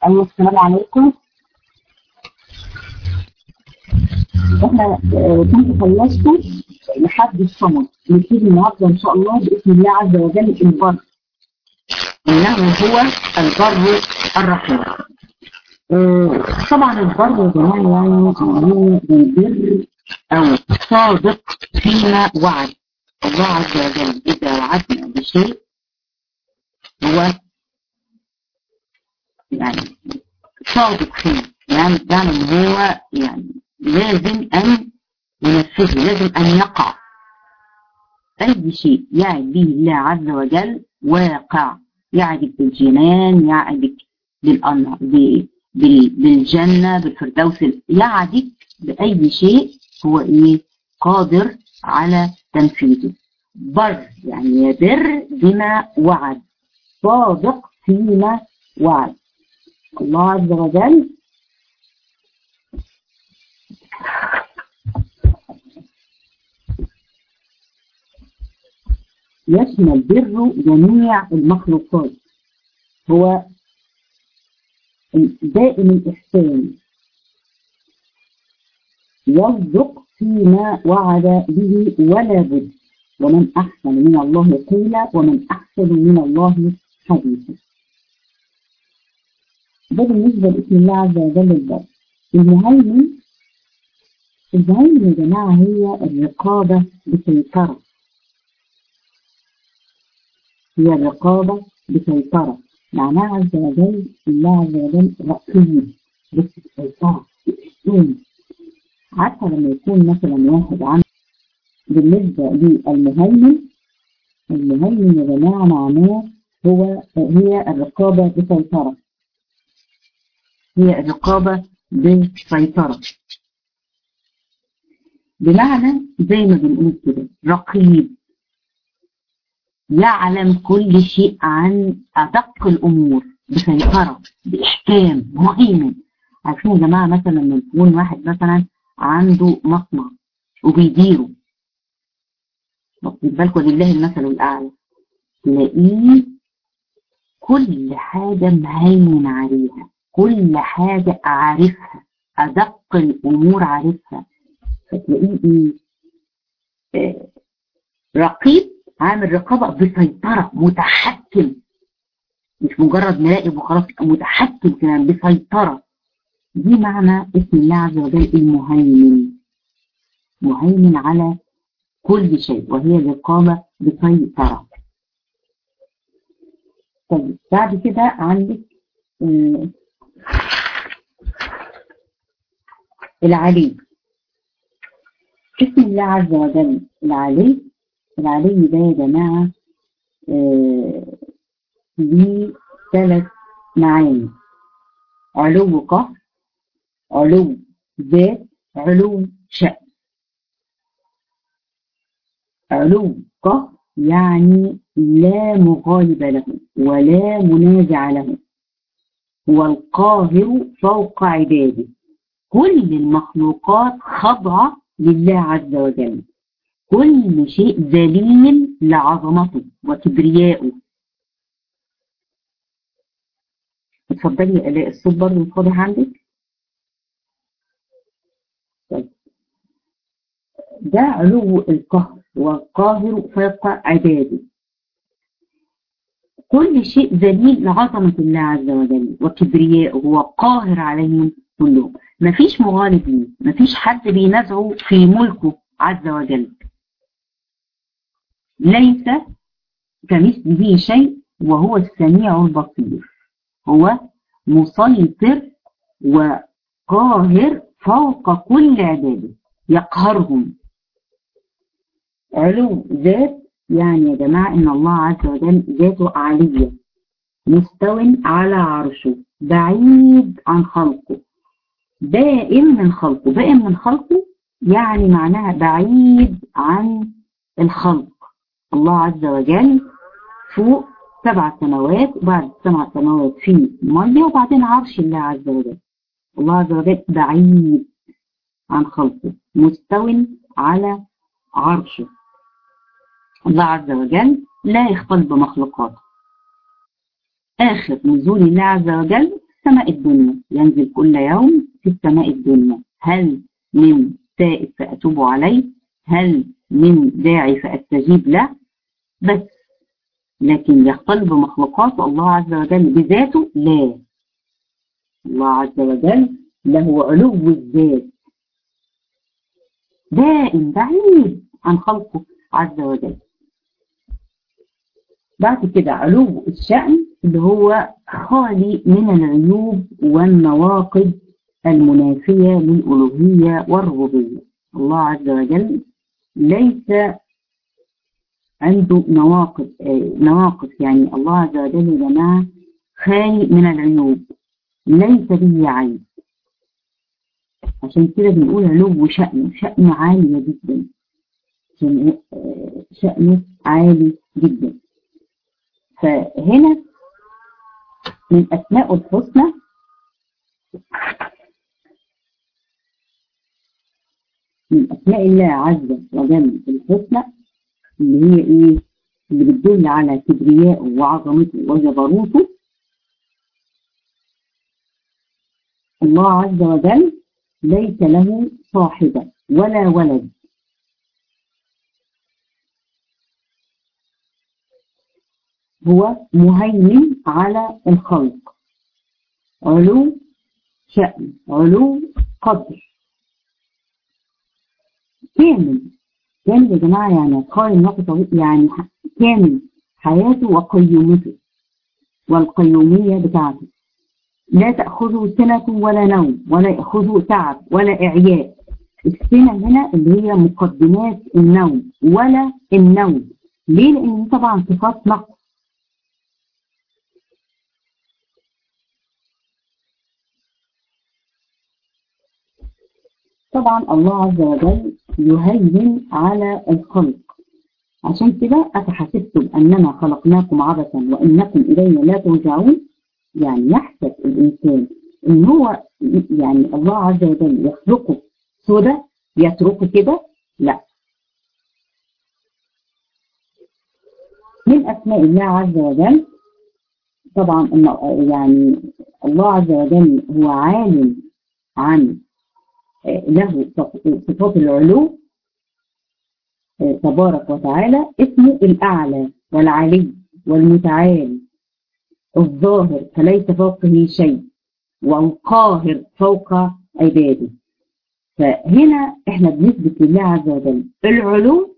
أيوة السلام عليكم احنا كنت خلصت لحد الصمد نبتدي النهارده ان شاء الله باذن الله عز وجل البر انه هو البر الرحيم آه، طبعا البر يا جماعه يعني هو البر او صادق فيما وعد الله عز وجل اذا وعدنا بشيء هو يعني صادق فيه يعني يعني ان هو يعني لازم ان ينفذه لازم ان يقع اي شيء يعد به الله عز وجل واقع يعدك بالجنان يعدك بالأنهار بالجنة بالفردوس يعدك بأي شيء هو إيه قادر على تنفيذه بر يعني يبر بما وعد صادق فيما وعد الله عز وجل يشمل بر جميع المخلوقات هو دائم الإحسان يصدق فيما وعد به ولا بد ومن أحسن من الله قيلا ومن أحسن من الله حديثا ده بالنسبة لاسم الله عز وجل البر المهيمن المهيمن يا جماعة هي الرقابة بسيطرة هي الرقابة بسيطرة معناها عز وجل الله عز وجل رقيب بالسيطرة بالإحسان حتى لما يكون مثلا واحد عم بالنسبة للمهيمن المهيمن يا جماعة معناه هو هي الرقابة بسيطرة هي الرقابة بسيطرة بمعنى زي ما بنقول كده رقيب يعلم كل شيء عن أدق الأمور بسيطرة بإحكام مهيمن عارفين يا جماعة مثلا لما يكون واحد مثلا عنده مصنع وبيديره واخد بالكم لله المثل الأعلى تلاقيه كل حاجة مهيمن عليها كل حاجة عارفها أدق الأمور عارفها فتلاقيه إيه رقيب عامل رقابة بسيطرة متحكم مش مجرد مراقب وخلاص متحكم كمان بسيطرة دي معنى اسم الله عز وجل المهيمن مهيمن على كل شيء وهي الرقابة بسيطرة طيب بعد كده عندك آه العلي اسم الله عز وجل العلي العلي ده يا جماعة آه ليه ثلاث معاني علو قهر علو ذات علو شأن علو قهر يعني لا مغالب له ولا منازع له هو القاهر فوق عباده كل المخلوقات خاضعة لله عز وجل كل شيء ذليل لعظمته وكبريائه اتفضلي يا الاء الصوت برضه واضح عندك طيب ده علو القهر والقاهر فوق عباده كل شيء ذليل لعظمة الله عز وجل وكبريائه هو قاهر عليهم كلهم مفيش مغالب ليه مفيش حد بينازعه في ملكه عز وجل ليس كمثله شيء وهو السميع البصير هو مسيطر وقاهر فوق كل عباده يقهرهم علو ذات يعني يا جماعة إن الله عز وجل ذاته عالية مستو على عرشه بعيد عن خلقه بائن من خلقه بائن من خلقه يعني معناها بعيد عن الخلق الله عز وجل فوق سبع سماوات وبعد السبع سماوات في مية وبعدين عرش الله عز وجل الله عز وجل بعيد عن خلقه مستو على عرشه الله عز وجل لا يختلط بمخلوقاته آخر نزول الله عز وجل السماء الدنيا ينزل كل يوم في السماء الدنيا هل من تائب فأتوب عليه هل من داعي فأستجيب له بس لكن يختلط بمخلوقات الله عز وجل بذاته لا الله عز وجل له علو الذات دائم بعيد عن خلقه عز وجل بعد كده علو الشأن اللي هو خالي من العيوب والنواقض المنافية للألوهية والربوبية الله عز وجل ليس عنده نواقض نواقص يعني الله عز وجل يا جماعة خالي من العيوب ليس به عيب عشان كده بنقول علو شأنه شأنه عالية جدا شأنه عالي جدا فهنا من أسماء الحسنى من أسماء الله عز وجل الحسنى اللي هي إيه اللي بتدل على كبريائه وعظمته وجبروته الله عز وجل ليس له صاحبة ولا ولد هو مهيمن على الخلق علو شأن علو قدر كامل كامل يا جماعة يعني قائم نقطة يعني كامل حياته وقيومته والقيومية بتاعته لا تأخذه سنة ولا نوم ولا يأخذه تعب ولا إعياء السنة هنا اللي هي مقدمات النوم ولا النوم ليه؟ لأن طبعا صفات نقص طبعا الله عز وجل يهين على الخلق عشان كده أفحسبتم أننا خلقناكم عبثا وإنكم إلينا لا ترجعون يعني يحسب الإنسان إن هو يعني الله عز وجل يخلقه سودة يتركه كده لا من أسماء الله عز وجل طبعا يعني الله عز وجل هو عالم عن له صفات العلو تبارك وتعالى اسمه الأعلى والعلي والمتعال الظاهر فليس فوقه شيء والقاهر فوق عباده فهنا احنا بنثبت لله عز وجل العلو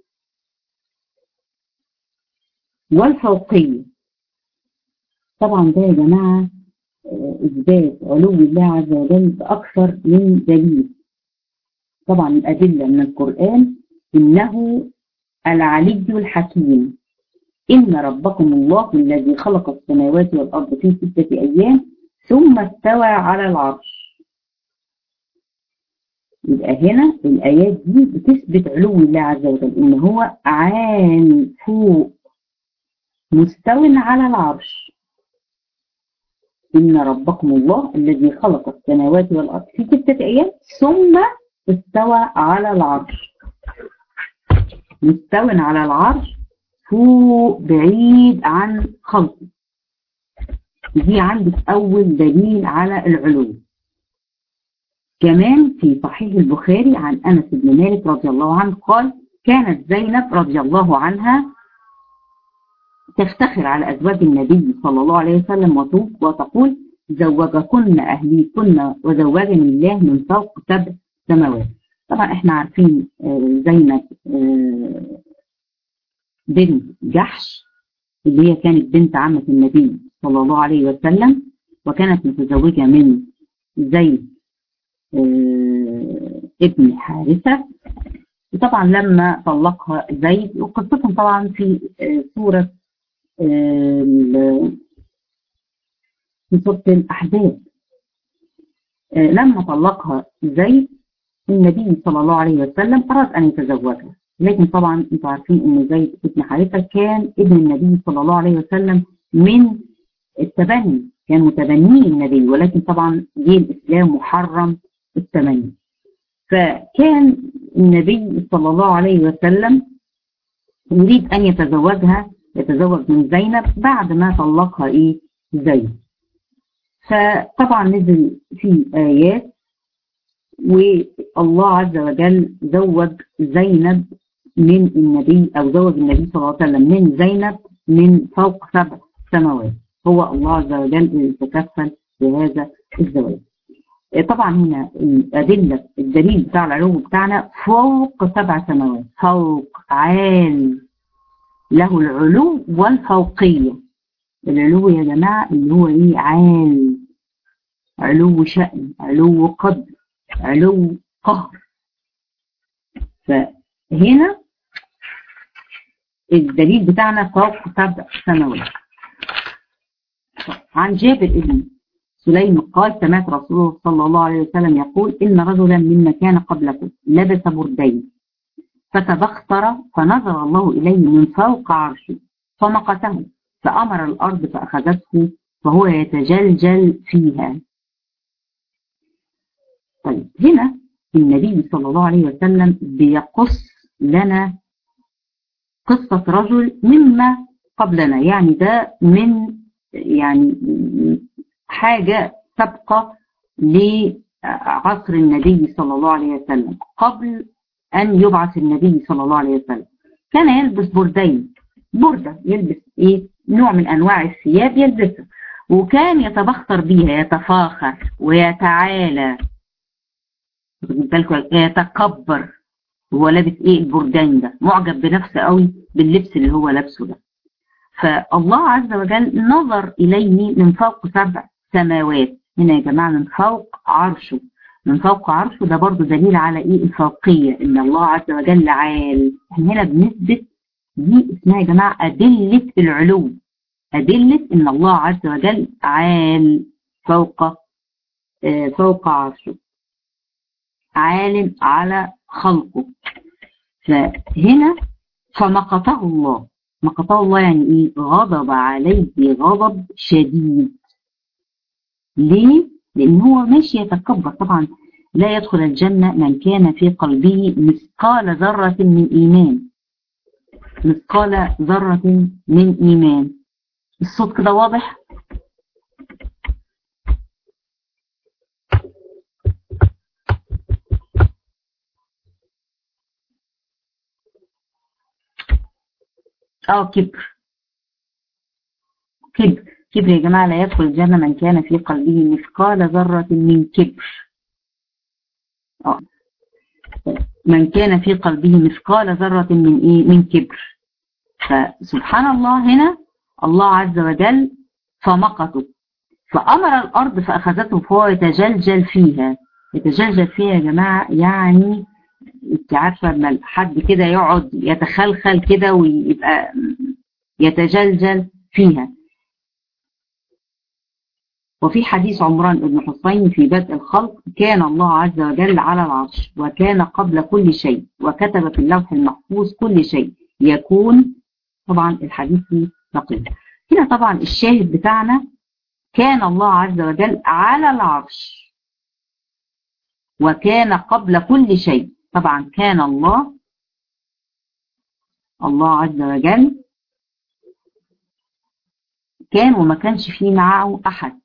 والفوقية طبعا ده يا جماعة إثبات علو الله عز وجل بأكثر من دليل طبعا الأدلة من القرآن إنه العلي الحكيم إن ربكم الله الذي خلق السماوات والأرض في ستة أيام ثم استوى على العرش يبقى هنا الآيات دي بتثبت علو الله عز وجل إن هو عالي فوق مستو على العرش إن ربكم الله الذي خلق السماوات والأرض في ستة أيام ثم استوى على العرش مستو على العرش فوق بعيد عن خلقه دي عندك أول دليل على العلو كمان في صحيح البخاري عن أنس بن مالك رضي الله عنه قال كانت زينب رضي الله عنها تفتخر على أزواج النبي صلى الله عليه وسلم وتقول زوجكن أهليكن وزوجني الله من فوق سبع سماوات طبعا احنا عارفين زينب بنت جحش اللي هي كانت بنت عمة النبي صلى الله عليه وسلم وكانت متزوجة من زيد ابن حارثة وطبعا لما طلقها زيد وقصتهم طبعا في سورة في سورة الأحزاب لما طلقها زيد النبي صلى الله عليه وسلم أراد أن يتزوجها لكن طبعا انتوا عارفين ان زيد بن حارثة كان ابن النبي صلى الله عليه وسلم من التبني كان متبني النبي ولكن طبعا جه الإسلام محرم التبني فكان النبي صلى الله عليه وسلم يريد أن يتزوجها يتزوج من زينب بعد ما طلقها إيه زيد فطبعا نزل في آيات والله عز وجل زوج زينب من النبي أو زوج النبي صلى الله عليه وسلم من زينب من فوق سبع سماوات هو الله عز وجل اللي يتكفل بهذا الزواج طبعا هنا الأدلة الدليل بتاع العلو بتاعنا فوق سبع سماوات فوق عال له العلو والفوقية العلو يا جماعة اللي هو ايه عال علو شأن علو قدر علو قهر فهنا الدليل بتاعنا فوق سبع سماوات عن جابر بن سليم قال سمعت رسول الله صلى الله عليه وسلم يقول إن رجلا مما كان قبلكم لبس بردين فتبختر فنظر الله إليه من فوق عرشه فمقته فأمر الأرض فأخذته فهو يتجلجل فيها طيب هنا النبي صلى الله عليه وسلم بيقص لنا قصة رجل مما قبلنا يعني ده من يعني حاجة سابقة لعصر النبي صلى الله عليه وسلم قبل أن يبعث النبي صلى الله عليه وسلم كان يلبس بردين بردة يلبس إيه نوع من أنواع الثياب يلبسها وكان يتبختر بيها يتفاخر ويتعالى يتكبر هو لابس ايه البردين ده معجب بنفسه قوي باللبس اللي هو لابسه ده فالله عز وجل نظر إليه من فوق سبع سماوات هنا يا جماعة من فوق عرشه من فوق عرشه ده برضو دليل على ايه الفوقية ان الله عز وجل عال احنا هنا بنثبت دي اسمها يا جماعة أدلة العلو أدلة ان الله عز وجل عال فوق آه فوق عرشه عالم على خلقه فهنا فمقته الله مقته الله يعني ايه غضب عليه غضب شديد ليه لان هو ماشي يتكبر طبعا لا يدخل الجنة من كان في قلبه مثقال ذرة من إيمان مثقال ذرة من إيمان الصوت كده واضح اه كبر كبر كبر يا جماعة لا يدخل الجنة من كان في قلبه مثقال ذرة من كبر اه من كان في قلبه مثقال ذرة من ايه من كبر فسبحان الله هنا الله عز وجل فمقته فأمر الأرض فأخذته فهو يتجلجل فيها يتجلجل فيها يا جماعة يعني انت عارفة لما حد كده يقعد يتخلخل كده ويبقى يتجلجل فيها وفي حديث عمران بن حسين في بدء الخلق كان الله عز وجل على العرش وكان قبل كل شيء وكتب في اللوح المحفوظ كل شيء يكون طبعا الحديث نقيض هنا طبعا الشاهد بتاعنا كان الله عز وجل على العرش وكان قبل كل شيء طبعا كان الله الله عز وجل كان وما كانش فيه معه أحد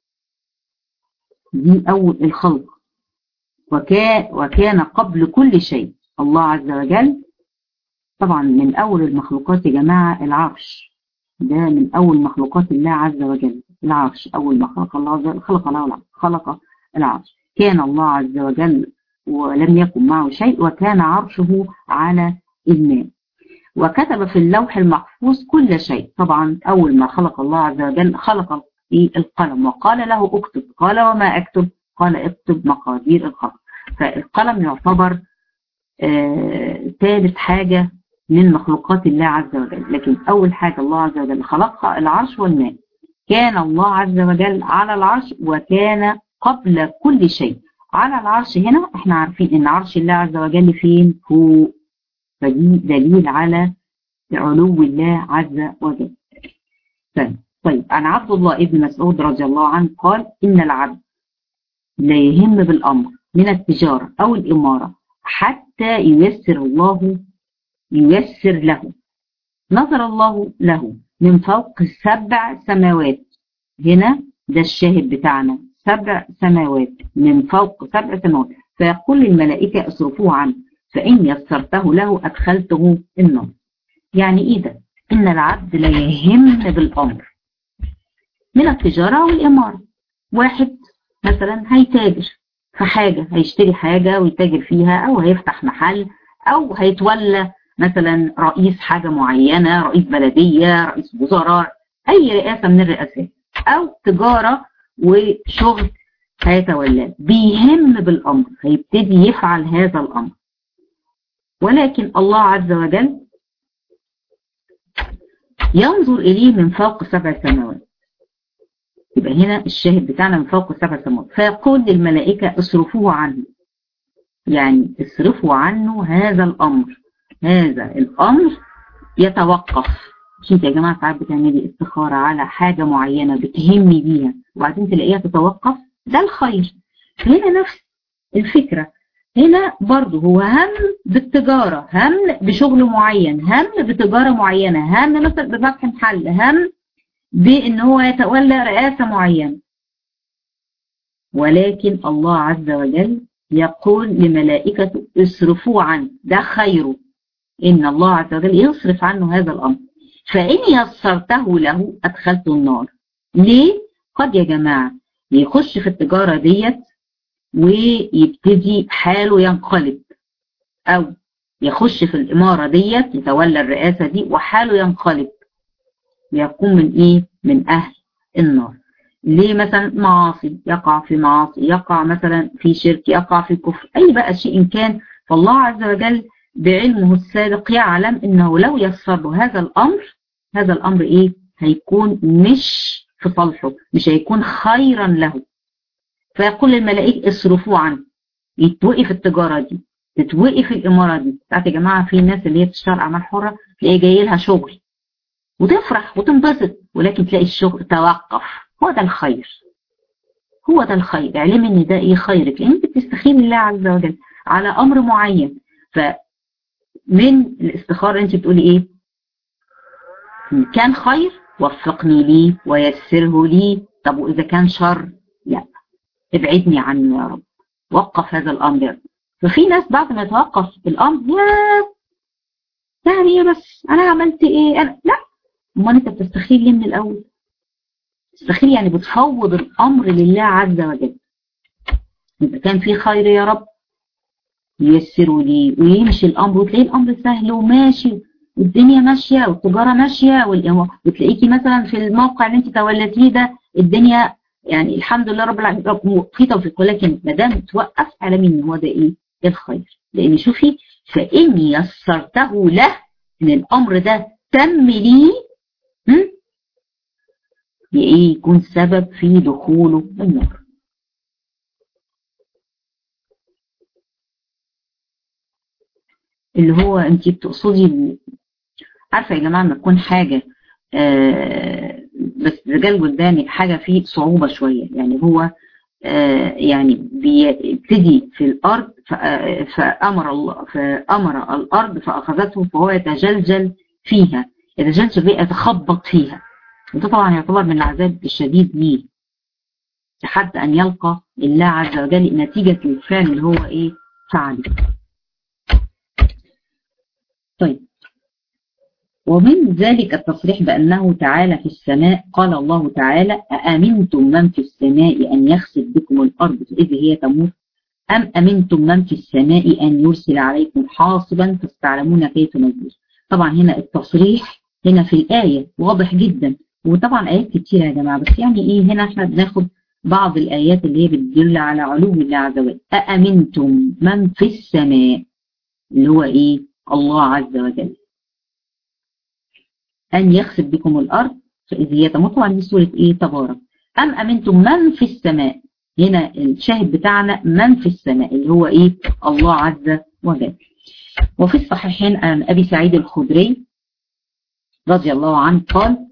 دي أول الخلق وكان, وكان قبل كل شيء الله عز وجل طبعا من أول المخلوقات يا جماعة العرش ده من أول مخلوقات الله عز وجل العرش أول ما خلق الله عز وجل خلق الله العرش خلق العرش كان الله عز وجل ولم يكن معه شيء وكان عرشه على الماء وكتب في اللوح المحفوظ كل شيء طبعا أول ما خلق الله عز وجل خلق القلم وقال له اكتب قال وما اكتب قال اكتب مقادير الخلق فالقلم يعتبر ثالث آه حاجة من مخلوقات الله عز وجل لكن أول حاجة الله عز وجل خلقها العرش والماء كان الله عز وجل على العرش وكان قبل كل شيء على العرش هنا احنا عارفين ان عرش الله عز وجل فين فوق فدي دليل على علو الله عز وجل طيب طيب عن عبد الله ابن مسعود رضي الله عنه قال إن العبد لا يهم بالأمر من التجارة أو الإمارة حتى ييسر الله ييسر له نظر الله له من فوق سبع سماوات هنا ده الشاهد بتاعنا سبع سماوات من فوق سبع سماوات فيقول للملائكة اصرفوه عنه فإن يسرته له أدخلته النار يعني إيه ده؟ إن العبد لا يهم بالأمر من التجارة والإمارة واحد مثلا هيتاجر في حاجة هيشتري حاجة ويتاجر فيها أو هيفتح محل أو هيتولى مثلا رئيس حاجة معينة رئيس بلدية رئيس وزراء أي رئاسة من الرئاسات أو تجارة وشغل هيتولاه بيهم بالأمر هيبتدي يفعل هذا الأمر ولكن الله عز وجل ينظر إليه من فوق سبع سماوات يبقى هنا الشاهد بتاعنا من فوق سبع سماوات فيقول للملائكة اصرفوه عنه يعني اصرفوا عنه هذا الأمر هذا الأمر يتوقف مش انت يا جماعة ساعات بتعملي استخارة على حاجة معينة بتهمي بيها وبعدين تلاقيها تتوقف ده الخير هنا نفس الفكرة هنا برضه هو هم بالتجارة هم بشغل معين هم بتجارة معينة هم مثلا بفتح محل هم بان هو يتولى رئاسة معينة ولكن الله عز وجل يقول لملائكته اصرفوا عنه ده خيره ان الله عز وجل يصرف عنه هذا الامر فان يسرته له ادخلته النار ليه قد يا جماعة يخش في التجارة ديت ويبتدي حاله ينقلب او يخش في الامارة ديت يتولى الرئاسة دي وحاله ينقلب يكون من ايه من اهل النار ليه مثلا معاصي يقع في معاصي يقع مثلا في شرك يقع في كفر اي بقى شيء إن كان فالله عز وجل بعلمه السابق يعلم انه لو يسر له هذا الامر هذا الامر ايه هيكون مش في صالحه مش هيكون خيرا له فيقول للملائكة اصرفوه عنه يتوقف التجارة دي تتوقف الإمارة دي ساعات يا جماعة في ناس اللي هي بتشتغل أعمال حرة تلاقي جاي لها شغل وتفرح وتنبسط ولكن تلاقي الشغل توقف هو ده الخير هو ده الخير اعلمي ان ده ايه خيرك لان انت بتستخير الله عز وجل على امر معين فمن الاستخاره انت بتقولي ايه ان كان خير وفقني ليه ويسره لي طب واذا كان شر لا ابعدني عنه يا رب وقف هذا الامر ففي ناس بعد ما يتوقف الامر يا يعني ايه بس انا عملت ايه انا لا امال انت بتستخير ليه من الاول تستخير يعني بتفوض الامر لله عز وجل اذا كان في خير يا رب ييسروا لي ويمشي الامر وتلاقي الامر سهل وماشي والدنيا ماشيه والتجاره ماشيه وتلاقيكي مثلا في الموقع اللي انت تولتيه ده الدنيا يعني الحمد لله رب العالمين في توفيق ولكن ما دام توقف اعلمي ان هو ده ايه الخير لان شوفي فان يسرته له ان الامر ده تم لي ايه يكون سبب في دخوله النار اللي هو انت بتقصدي عارفه يا جماعه لما تكون حاجه آه بس رجال قدامي حاجه فيه صعوبه شويه يعني هو آه يعني بيبتدي في الارض فامر الله فامر الارض فاخذته فهو يتجلجل فيها يتجلجل فيها يتخبط فيها وده طبعا يعتبر من العذاب الشديد ليه لحد ان يلقى الله عز وجل نتيجه للفعل اللي هو ايه فعله طيب ومن ذلك التصريح بأنه تعالى في السماء قال الله تعالى أأمنتم من في السماء أن يخسف بكم الأرض إذ هي تموت أم أمنتم من في السماء أن يرسل عليكم حاصبا فاستعلمون كيف نزل طبعا هنا التصريح هنا في الآية واضح جدا وطبعا آيات كتيرة يا جماعة بس يعني إيه هنا احنا بناخد بعض الآيات اللي هي بتدل على علو الله عز وجل أأمنتم من في السماء اللي هو إيه الله عز وجل أن يخسف بكم الأرض فإذ هي تموت طبعا دي سورة إيه تبارك أم أمنتم من في السماء هنا الشاهد بتاعنا من في السماء اللي هو إيه الله عز وجل وفي الصحيحين عن أبي سعيد الخدري رضي الله عنه قال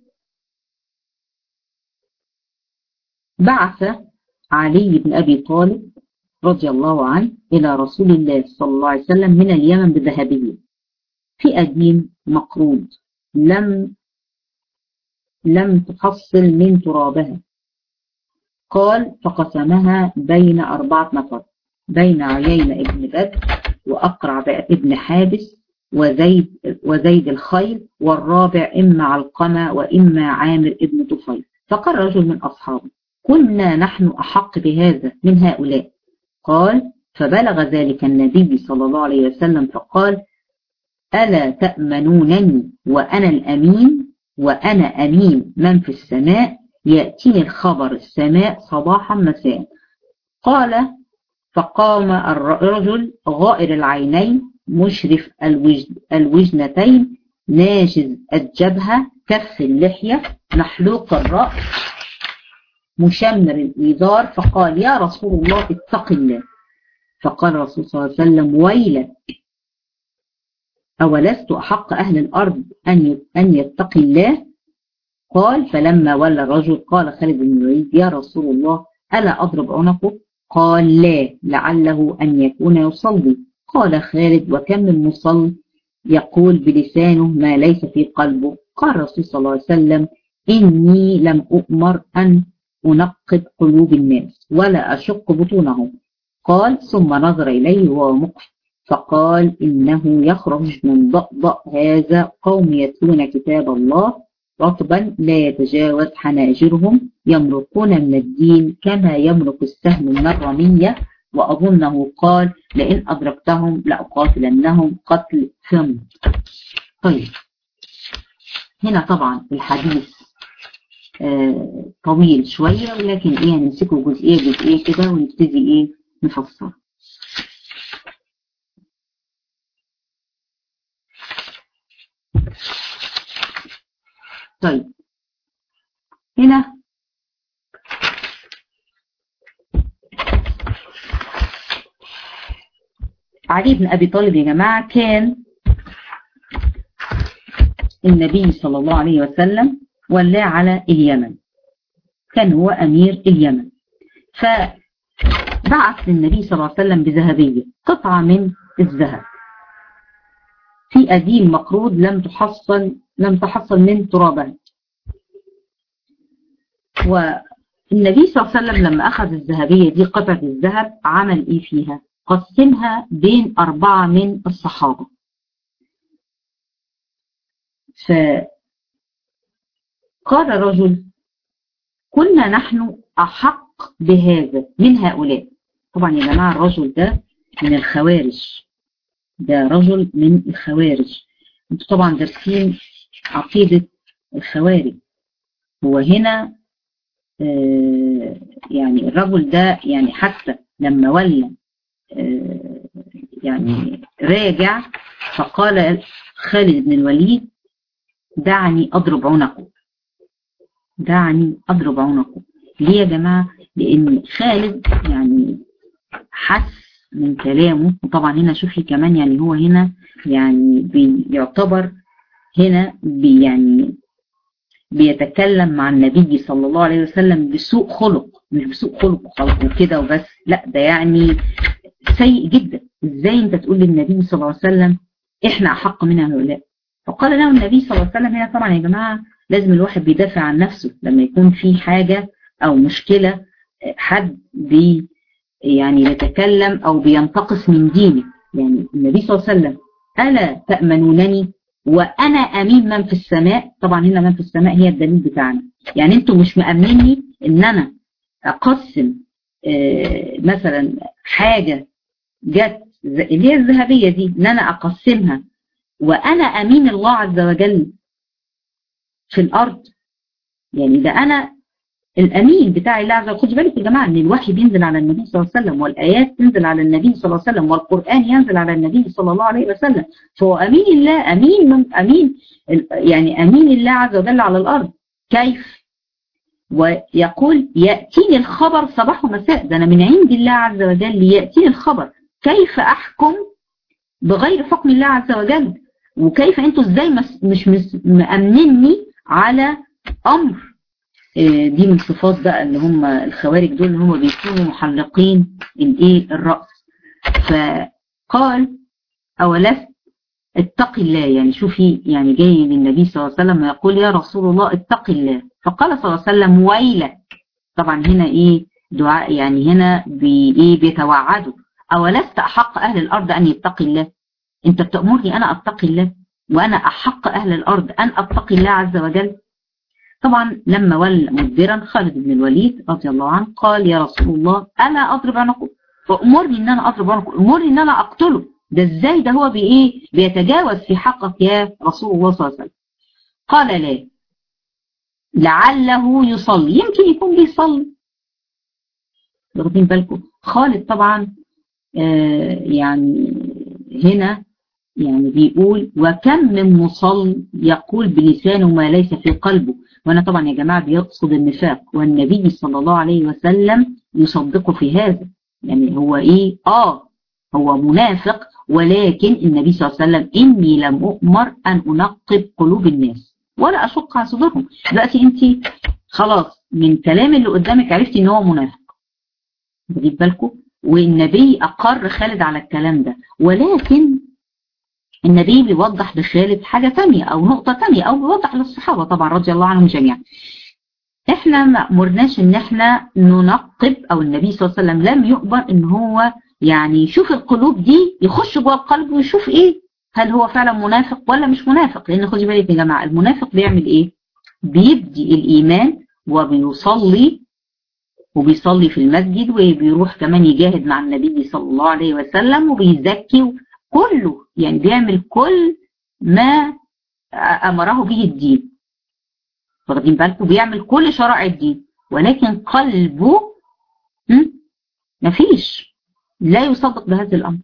بعث علي بن أبي طالب رضي الله عنه إلى رسول الله صلى الله عليه وسلم من اليمن بذهبه في أدين مقروض لم لم تحصل من ترابها قال فقسمها بين أربعة نفر بين عيين ابن بدر وأقرع ابن حابس وزيد وزيد الخيل والرابع إما علقمة وإما عامر ابن طفيل فقال رجل من أصحابه كنا نحن أحق بهذا من هؤلاء قال فبلغ ذلك النبي صلى الله عليه وسلم فقال ألا تأمنونني وأنا الأمين وأنا أمين من في السماء يأتيني الخبر السماء صباحا مساء قال فقام الرجل غائر العينين مشرف الوجن الوجنتين ناجز الجبهة كف اللحية محلوق الرأس مشمر الإيذار فقال يا رسول الله اتق الله فقال الرسول صلى الله عليه وسلم ويلك أولست أحق أهل الأرض أن أن يتقي الله قال فلما ولى الرجل قال خالد بن الوليد يا رسول الله ألا أضرب عنقه قال لا لعله أن يكون يصلي قال خالد وكم من مصل يقول بلسانه ما ليس في قلبه قال الرسول صلى الله عليه وسلم إني لم أؤمر أن أنقض قلوب الناس ولا أشق بطونهم قال ثم نظر إليه وهو مقف فقال إنه يخرج من ضأضأ هذا قوم يتلون كتاب الله رطبا لا يتجاوز حناجرهم يمرقون من الدين كما يمرق السهم من الرمية وأظنه قال لئن أدركتهم لأقاتلنهم قتل ثم طيب هنا طبعا الحديث آه طويل شوية ولكن ايه هنمسكه جزئية جزئية كده ونبتدي ايه نفسر طيب هنا علي بن أبي طالب يا جماعة كان النبي صلى الله عليه وسلم ولاه على اليمن كان هو أمير اليمن فبعث للنبي صلى الله عليه وسلم بذهبية قطعة من الذهب في أديم مقروض لم تحصل لم تحصل من ترابها والنبي صلى الله عليه وسلم لما أخذ الذهبية دي قطعة الذهب عمل إيه فيها قسمها بين أربعة من الصحابة فقال رجل كنا نحن أحق بهذا من هؤلاء طبعا يا جماعة الرجل ده من الخوارج ده رجل من الخوارج انتوا طبعا دارسين عقيدة الخوارج هو هنا آه يعني الرجل ده يعني حتى لما ولى آه يعني راجع فقال خالد بن الوليد دعني أضرب عنقه دعني أضرب عنقه ليه يا جماعة لأن خالد يعني حس من كلامه وطبعا هنا شوفي كمان يعني هو هنا يعني بيعتبر هنا بي يعني بيتكلم مع النبي صلى الله عليه وسلم بسوء خلق مش بسوء خلق وكده وبس لا ده يعني سيء جدا ازاي انت تقول للنبي صلى الله عليه وسلم احنا احق من هؤلاء فقال له النبي صلى الله عليه وسلم هنا طبعا يا جماعه لازم الواحد بيدافع عن نفسه لما يكون في حاجه او مشكله حد بي يعني يتكلم او بينتقص من دينه يعني النبي صلى الله عليه وسلم الا تامنونني وانا امين من في السماء طبعا هنا من في السماء هي الدليل بتاعنا يعني انتوا مش مامنيني ان انا اقسم آه مثلا حاجه جت اللي هي الذهبيه دي ان انا اقسمها وانا امين الله عز وجل في الارض يعني ده انا الامين بتاع الله عز وجل خدوا بالك يا جماعه ان الوحي بينزل على النبي صلى الله عليه وسلم والايات تنزل على النبي صلى الله عليه وسلم والقران ينزل على النبي صلى الله عليه وسلم فهو امين الله امين من امين يعني امين الله عز وجل على الارض كيف ويقول ياتيني الخبر صباح ومساء ده انا من عند الله عز وجل ياتيني الخبر كيف احكم بغير حكم الله عز وجل وكيف انتوا ازاي مش مأمنني على امر دي من صفات بقى اللي هم الخوارج دول اللي هم بيكونوا محلقين الايه الرأس فقال اولست اتق الله يعني شوفي يعني جاي للنبي صلى الله عليه وسلم ويقول يا رسول الله اتق الله فقال صلى الله عليه وسلم ويلك طبعا هنا ايه دعاء يعني هنا بي ايه بيتوعدوا اولست احق اهل الارض ان يتقي الله انت بتأمرني انا اتقي الله وانا احق اهل الارض ان اتقي الله عز وجل طبعا لما ولى مدبرا خالد بن الوليد رضي الله عنه قال يا رسول الله انا اضرب عنقه فامرني ان انا اضرب عنقه امرني ان انا اقتله ده ازاي ده هو بايه بيتجاوز في حقك يا رسول الله صلى الله عليه وسلم قال لا لعله يصلي يمكن يكون بيصلي واخدين بالكم خالد طبعا آه يعني هنا يعني بيقول وكم من مصل يقول بلسانه ما ليس في قلبه وانا طبعا يا جماعه بيقصد النفاق والنبي صلى الله عليه وسلم يصدقه في هذا يعني هو ايه اه هو منافق ولكن النبي صلى الله عليه وسلم اني لم اؤمر ان انقب قلوب الناس ولا اشق على صدورهم دلوقتي انت خلاص من كلام اللي قدامك عرفتي ان هو منافق واخدين بالكم والنبي اقر خالد على الكلام ده ولكن النبي بيوضح لخالد حاجة تانية أو نقطة تانية أو بيوضح للصحابة طبعا رضي الله عنهم جميعا احنا ما امرناش ان احنا ننقب او النبي صلى الله عليه وسلم لم يؤمر ان هو يعني يشوف القلوب دي يخش جوه القلب ويشوف ايه هل هو فعلا منافق ولا مش منافق لان خدي بالك يا جماعه المنافق بيعمل ايه بيبدي الايمان وبيصلي وبيصلي في المسجد وبيروح كمان يجاهد مع النبي صلى الله عليه وسلم وبيزكي كله يعني بيعمل كل ما أمره به الدين واخدين بالكم بيعمل كل شرائع الدين ولكن قلبه مفيش لا يصدق بهذا الأمر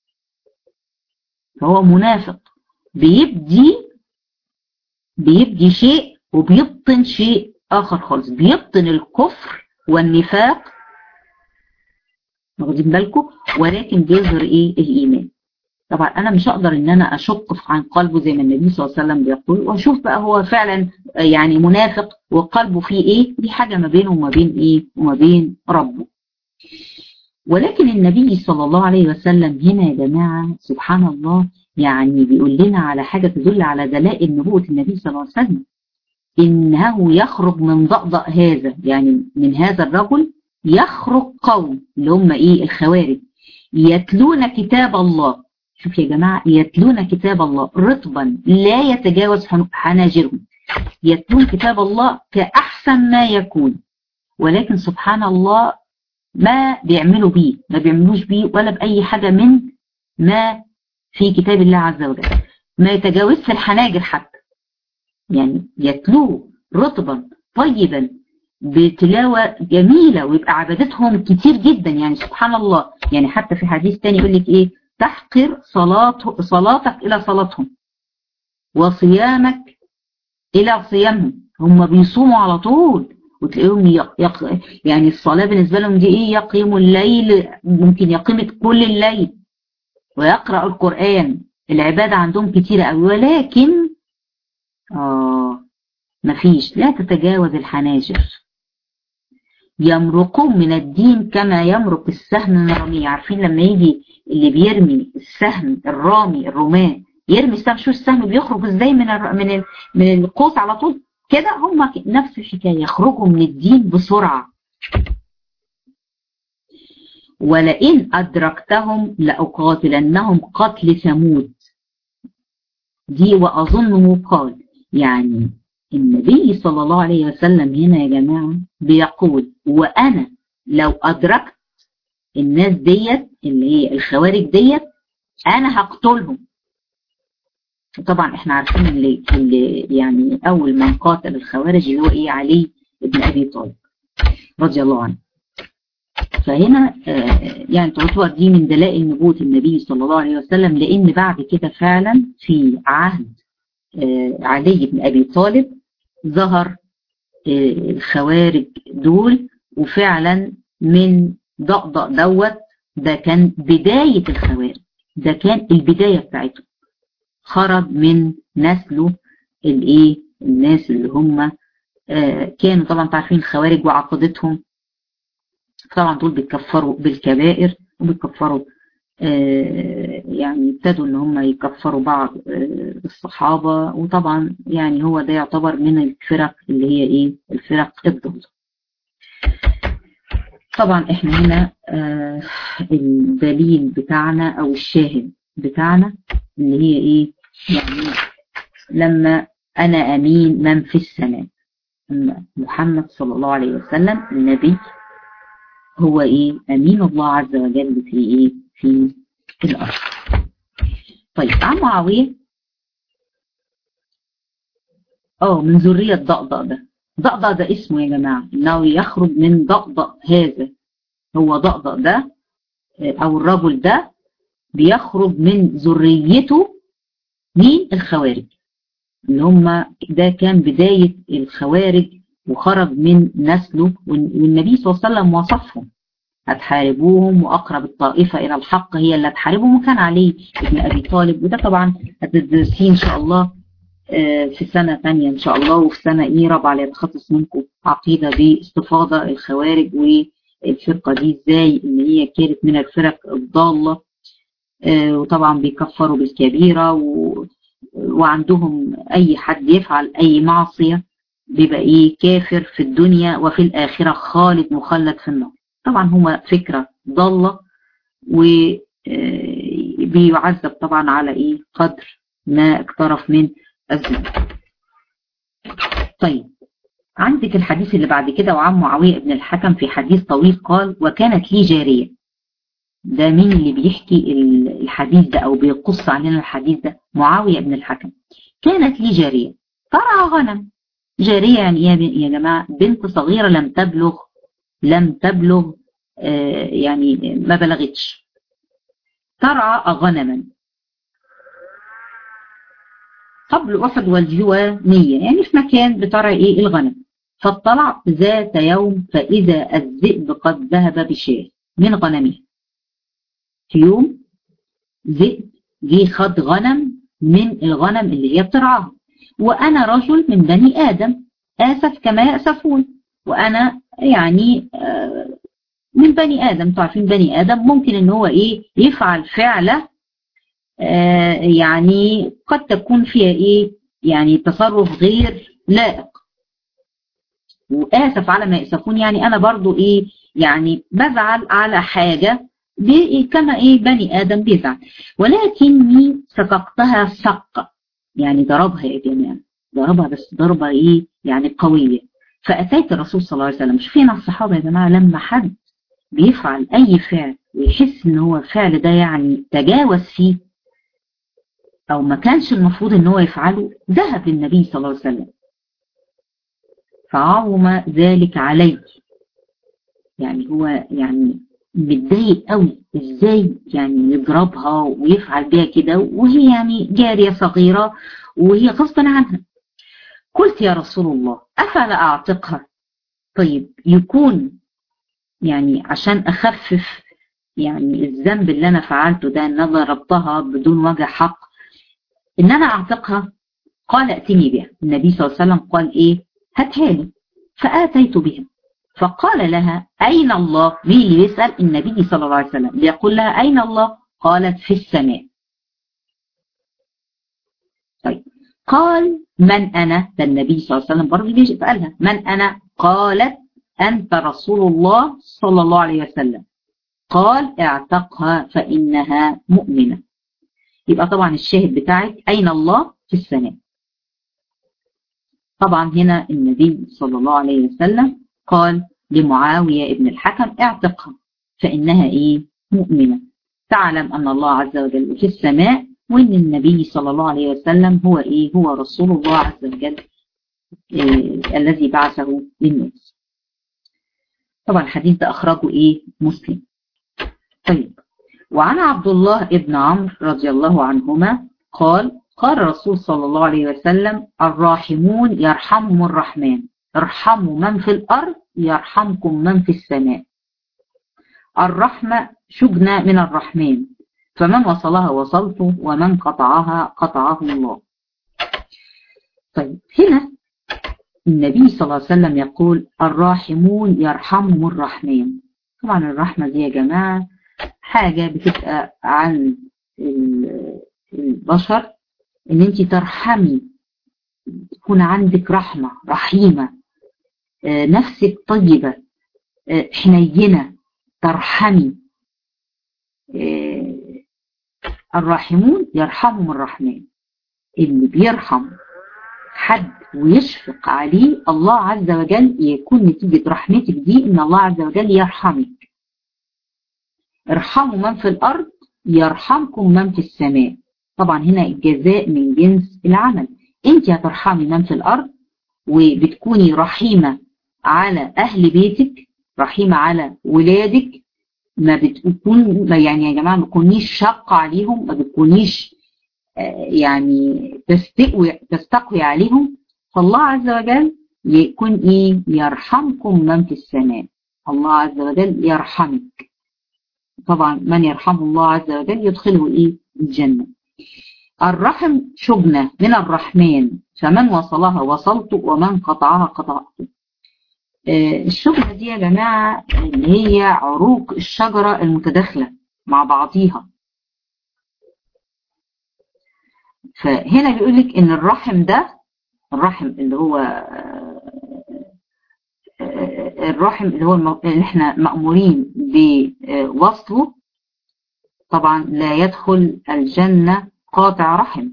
فهو منافق بيبدي بيبدي شيء وبيبطن شيء آخر خالص بيبطن الكفر والنفاق واخدين بالكم ولكن بيظهر ايه الإيمان طبعا انا مش هقدر ان انا اشق عن قلبه زي ما النبي صلى الله عليه وسلم بيقول واشوف بقى هو فعلا يعني منافق وقلبه فيه ايه دي حاجة ما بينه وما بين ايه وما بين ربه ولكن النبي صلى الله عليه وسلم هنا يا جماعة سبحان الله يعني بيقول لنا على حاجة تدل على دلائل نبوة النبي صلى الله عليه وسلم إنه يخرج من ضأضأ هذا يعني من هذا الرجل يخرج قوم اللي هم إيه الخوارج يتلون كتاب الله شوف يا جماعة يتلون كتاب الله رطبا لا يتجاوز حناجرهم يتلون كتاب الله كأحسن ما يكون ولكن سبحان الله ما بيعملوا بيه ما بيعملوش بيه ولا بأي حاجة من ما في كتاب الله عز وجل ما يتجاوزش الحناجر حتى يعني يتلوه رطبا طيبا بتلاوة جميلة ويبقى عبادتهم كتير جدا يعني سبحان الله يعني حتى في حديث تاني يقول لك ايه تحقر صلاة صلاتك إلى صلاتهم وصيامك إلى صيامهم هم بيصوموا على طول وتلاقيهم يق... يق... يعني الصلاة بالنسبة لهم دي إيه يقيموا الليل ممكن يقيمة كل الليل ويقرأ القرآن العبادة عندهم كتيرة قوي ولكن آه مفيش لا تتجاوز الحناجر يمرقون من الدين كما يمرق السهم من الرمية عارفين لما يجي اللي بيرمي السهم الرامي الرماة يرمي السهم شو السهم بيخرج ازاي من الر... من ال... من القوس على طول كده هم نفس الحكايه يخرجوا من الدين بسرعه ولئن ادركتهم لاقاتلنهم قتل ثمود دي واظنه قال يعني النبي صلى الله عليه وسلم هنا يا جماعه بيقول وانا لو ادركت الناس ديت اللي هي الخوارج ديت انا هقتلهم طبعا احنا عارفين اللي, اللي يعني اول من قاتل الخوارج اللي هو ايه علي ابن ابي طالب رضي الله عنه فهنا آه يعني تعتبر دي من دلائل نبوة النبي صلى الله عليه وسلم لان بعد كده فعلا في عهد آه علي بن ابي طالب ظهر آه الخوارج دول وفعلا من ضأضأ دوت ده كان بداية الخوارج ده كان البداية بتاعته خرج من نسله الايه الناس اللي هم آه كانوا طبعا تعرفين الخوارج وعقيدتهم طبعا دول بيتكفروا بالكبائر وبيتكفروا آه يعني ابتدوا ان هم يكفروا بعض آه الصحابة وطبعا يعني هو ده يعتبر من الفرق اللي هي ايه الفرق الضالة طبعا احنا هنا آه الدليل بتاعنا او الشاهد بتاعنا اللي هي ايه يعني لما انا امين من في السماء محمد صلى الله عليه وسلم النبي هو ايه امين الله عز وجل في ايه في الارض طيب عن معاويه اه من ذريه ضأضأ ده ضأضأ ده اسمه يا جماعه انه يخرج من ضأضأ هذا هو ضأضأ ده او الرجل ده بيخرج من ذريته مين الخوارج اللي هم ده كان بداية الخوارج وخرج من نسله والنبي صلى الله عليه وسلم وصفهم هتحاربوهم وأقرب الطائفة إلى الحق هي اللي هتحاربهم وكان عليه ابن أبي طالب وده طبعا هتدرسيه إن شاء الله في سنة ثانية إن شاء الله وفي سنة إيه رابعة ليتخصص منكم عقيدة باستفاضة الخوارج والفرقة دي إزاي إن هي كانت من الفرق الضالة وطبعا بيكفروا بالكبيرة و وعندهم اي حد يفعل اي معصية بيبقى ايه كافر في الدنيا وفي الاخرة خالد مخلد في النار طبعا هما فكرة ضالة وبيعذب طبعا على ايه قدر ما اقترف من الذنب طيب عندك الحديث اللي بعد كده وعن معاوية بن الحكم في حديث طويل قال وكانت لي جارية ده مين اللي بيحكي الحديث ده او بيقص علينا الحديث ده معاوية بن الحكم كانت لي جارية ترعى غنم جارية يعني يا جماعة بنت صغيرة لم تبلغ لم تبلغ آه يعني ما بلغتش ترعى غنما قبل أحد والجوانية يعني في مكان بترعى إيه الغنم فاطلع ذات يوم فإذا الذئب قد ذهب بشاه من غنمه في يوم ذئب جه خد غنم من الغنم اللي هي بترعاها وانا رجل من بني ادم اسف كما ياسفون وانا يعني من بني ادم تعرفين بني ادم ممكن ان هو ايه يفعل فعله يعني قد تكون فيها ايه يعني تصرف غير لائق واسف على ما ياسفون يعني انا برضو ايه يعني بزعل على حاجه كما ايه بني ادم بيزعل ولكني سققتها سق يعني ضربها يا جماعه ضربها بس ضربه ايه يعني قويه فاتيت الرسول صلى الله عليه وسلم شوفين الصحابه يا جماعه لما حد بيفعل اي فعل ويحس ان هو الفعل ده يعني تجاوز فيه او ما كانش المفروض ان هو يفعله ذهب للنبي صلى الله عليه وسلم فعظم ذلك علي يعني هو يعني متضايق قوي ازاي يعني يضربها ويفعل بيها كده وهي يعني جارية صغيرة وهي غصبا عنها قلت يا رسول الله أفلا أعتقها طيب يكون يعني عشان أخفف يعني الذنب اللي أنا فعلته ده أن أنا ضربتها بدون وجه حق إن أنا أعتقها قال ائتني بها النبي صلى الله عليه وسلم قال إيه هاتها لي فآتيت بها فقال لها أين الله مين اللي يسأل النبي صلى الله عليه وسلم بيقول لها أين الله قالت في السماء طيب قال من أنا ده النبي صلى الله عليه وسلم برضه بيسألها من أنا قالت أنت رسول الله صلى الله عليه وسلم قال اعتقها فإنها مؤمنة يبقى طبعا الشاهد بتاعك أين الله في السماء طبعا هنا النبي صلى الله عليه وسلم قال لمعاوية ابن الحكم اعتقها فإنها إيه مؤمنة تعلم أن الله عز وجل في السماء وإن النبي صلى الله عليه وسلم هو إيه هو رسول الله عز وجل إيه الذي بعثه للناس طبعا الحديث ده أخرجه إيه مسلم طيب وعن عبد الله ابن عمرو رضي الله عنهما قال قال الرسول صلى الله عليه وسلم الراحمون يرحمهم الرحمن ارحموا من في الأرض يرحمكم من في السماء الرحمة شجنة من الرحمن فمن وصلها وصلته ومن قطعها قطعه الله طيب هنا النبي صلى الله عليه وسلم يقول الراحمون يرحمهم الرحمن طبعا الرحمة دي يا جماعة حاجة بتبقى عن البشر ان انت ترحمي يكون عندك رحمة رحيمة نفسك طيبة حنينة ترحمي الراحمون يرحمهم الرحمن اللي بيرحم حد ويشفق عليه الله عز وجل يكون نتيجة رحمتك دي ان الله عز وجل يرحمك ارحموا من في الارض يرحمكم من في السماء طبعا هنا الجزاء من جنس العمل انت هترحمي من في الارض وبتكوني رحيمة على اهل بيتك رحيمة على ولادك ما بتكون يعني يا جماعة ما بتكونيش شاقة عليهم ما بتكونيش يعني تستقوي تستقوي عليهم فالله عز وجل يكون ايه يرحمكم من في السماء الله عز وجل يرحمك طبعا من يرحمه الله عز وجل يدخله ايه الجنة الرحم شبنة من الرحمن فمن وصلها وصلت ومن قطعها قطعت الشبهة دي يا جماعة اللي هي عروق الشجرة المتداخلة مع بعضيها فهنا بيقول لك ان الرحم ده الرحم اللي هو الرحم اللي هو اللي احنا مأمورين بوصله طبعا لا يدخل الجنة قاطع رحم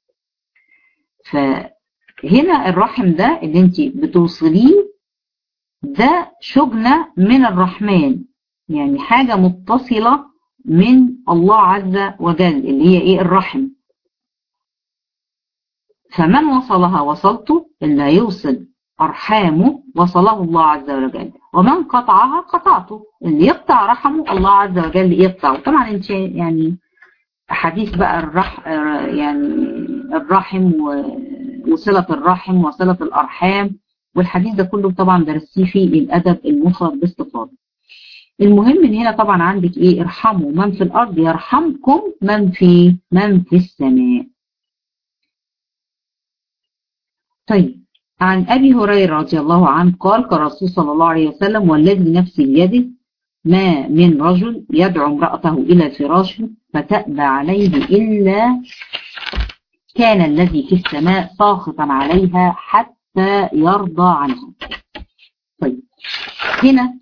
فهنا الرحم ده اللي انت بتوصليه ده شجنة من الرحمن يعني حاجة متصلة من الله عز وجل اللي هي ايه الرحم فمن وصلها وصلته اللي هيوصل أرحامه وصله الله عز وجل ومن قطعها قطعته اللي يقطع رحمه الله عز وجل يقطعه طبعا انت يعني حديث بقى الرح يعني الرحم وصلة الرحم وصلة الأرحام والحديث ده كله طبعا درستيه في الأدب المفرد باستفاضة المهم ان هنا طبعا عندك ايه ارحموا من في الارض يرحمكم من في من في السماء طيب عن أبي هريرة رضي الله عنه قال كالرسول صلى الله عليه وسلم والذي نفسي بيده ما من رجل يدعو امرأته إلى فراشه فتأبى عليه إلا كان الذي في السماء ساخطا عليها حتى يرضى عنها طيب هنا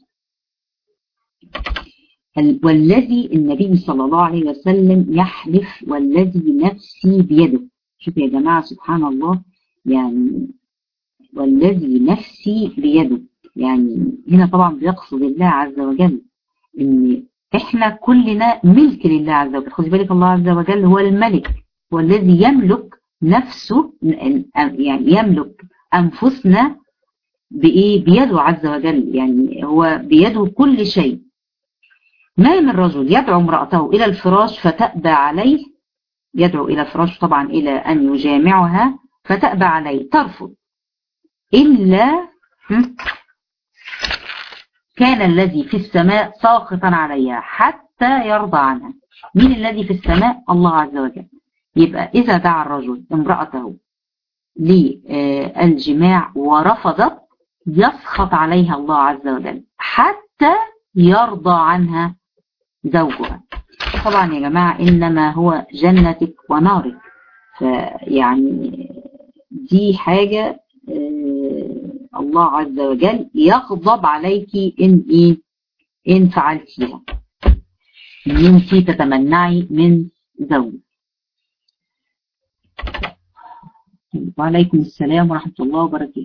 والذي النبي صلى الله عليه وسلم يحلف والذي نفسي بيده شوف يا جماعة سبحان الله يعني والذي نفسي بيده يعني هنا طبعا بيقصد الله عز وجل ان احنا كلنا ملك لله عز وجل خذي بالك الله عز وجل هو الملك هو الذي يملك نفسه يعني يملك انفسنا بايه بيده عز وجل يعني هو بيده كل شيء ما من رجل يدعو امرأته الى الفراش فتأبى عليه يدعو الى الفراش طبعا الى ان يجامعها فتأبى عليه ترفض إلا كان الذي في السماء ساخطا عليها حتى يرضى عنها مين الذي في السماء الله عز وجل يبقى إذا دعا الرجل امرأته للجماع ورفضت يسخط عليها الله عز وجل حتى يرضى عنها زوجها طبعا يا جماعة إنما هو جنتك ونارك فيعني دي حاجة الله عز وجل يغضب عليك إن إيه إن فعلتيها إن أنت تتمنعي من زوج وعليكم السلام ورحمة الله وبركاته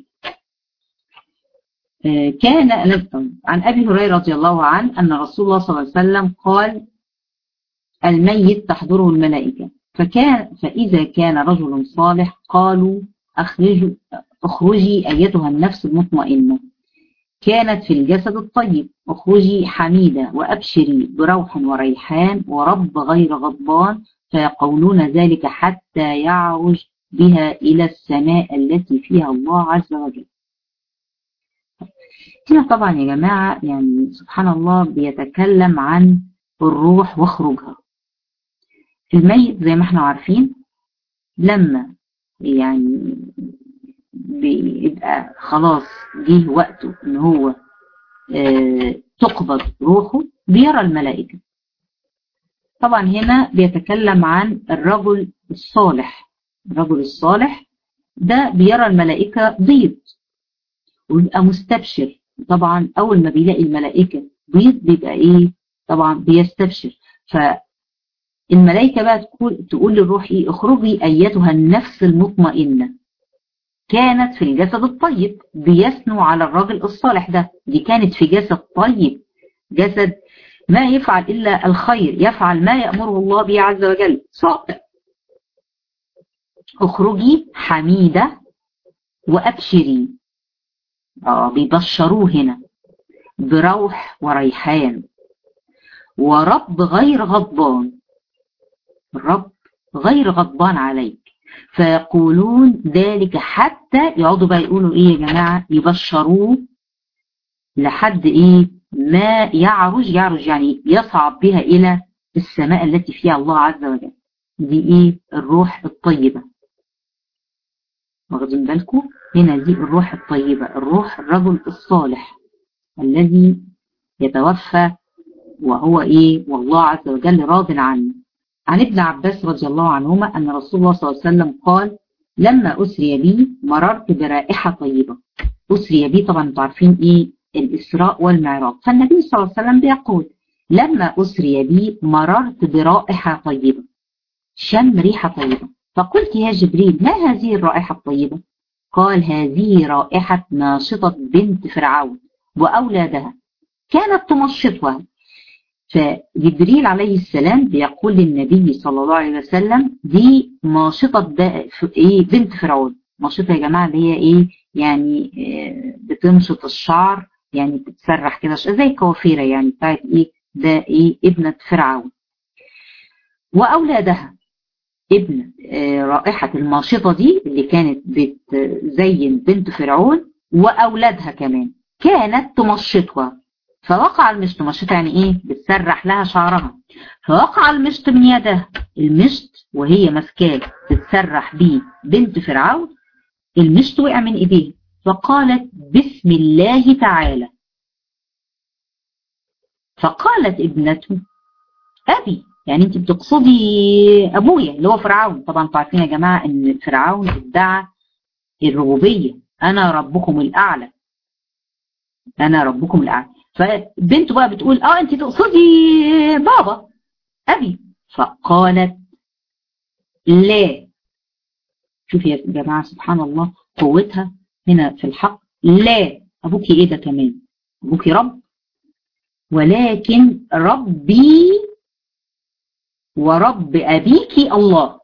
كان عن أبي هريرة رضي الله عنه أن رسول الله صلى الله عليه وسلم قال الميت تحضره الملائكة فكان فإذا كان رجل صالح قالوا أخرجوا اخرجي أيتها النفس المطمئنة كانت في الجسد الطيب اخرجي حميدة وأبشري بروح وريحان ورب غير غضبان فيقولون ذلك حتى يعرج بها إلى السماء التي فيها الله عز وجل هنا طبعا يا جماعة يعني سبحان الله بيتكلم عن الروح وخروجها الميت زي ما احنا عارفين لما يعني بيبقى خلاص جه وقته ان هو اه تقبض روحه بيرى الملائكة طبعا هنا بيتكلم عن الرجل الصالح الرجل الصالح ده بيرى الملائكة ضيط ويبقى مستبشر طبعا اول ما بيلاقي الملائكه بيض بيبقى ايه طبعا بيستبشر فالملائكه بقى تقول تقول للروح ايه اخرجي ايتها النفس المطمئنه كانت في الجسد الطيب بيثنوا على الرجل الصالح ده دي كانت في جسد طيب جسد ما يفعل إلا الخير يفعل ما يأمره الله به عز وجل صادق اخرجي حميدة وأبشري آه بيبشروه هنا بروح وريحان ورب غير غضبان الرب غير غضبان عليك فيقولون ذلك حتى يقعدوا بقى يقولوا ايه يا جماعة يبشروه لحد ايه ما يعرج يعرج يعني يصعد بها الى السماء التي فيها الله عز وجل دي ايه الروح الطيبة واخدين بالكم هنا دي الروح الطيبة الروح الرجل الصالح الذي يتوفى وهو ايه والله عز وجل راض عنه عن ابن عباس رضي الله عنهما أن رسول الله صلى الله عليه وسلم قال لما أسري بي مررت برائحة طيبة أسري بي طبعا انتوا عارفين إيه الإسراء والمعراج فالنبي صلى الله عليه وسلم بيقول لما أسري بي مررت برائحة طيبة شم ريحة طيبة فقلت يا جبريل ما هذه الرائحة الطيبة قال هذه رائحة ناشطة بنت فرعون وأولادها كانت تمشطها فجبريل عليه السلام بيقول للنبي صلى الله عليه وسلم دي ناشطة ايه بنت فرعون ناشطة يا جماعة اللي هي ايه يعني بتنشط الشعر يعني بتسرح كده زي كوافيرة يعني بتاعت ايه ده ايه ابنة فرعون واولادها ابن رائحة الماشطة دي اللي كانت بتزين بنت فرعون واولادها كمان كانت تمشطها فوقع المشط مشط يعني ايه بتسرح لها شعرها فوقع المشط من يدها المشط وهي ماسكاه تتسرح بيه بنت فرعون المشط وقع من ايديه فقالت بسم الله تعالى فقالت ابنته ابي يعني انت بتقصدي ابويا اللي هو فرعون طبعا انتوا عارفين يا جماعه ان فرعون ادعى الربوبيه انا ربكم الاعلى انا ربكم الاعلى فبنته بقى بتقول اه انت تقصدي بابا ابي فقالت لا شوفي يا جماعه سبحان الله قوتها هنا في الحق لا ابوكي ايه ده كمان ابوكي رب ولكن ربي ورب ابيك الله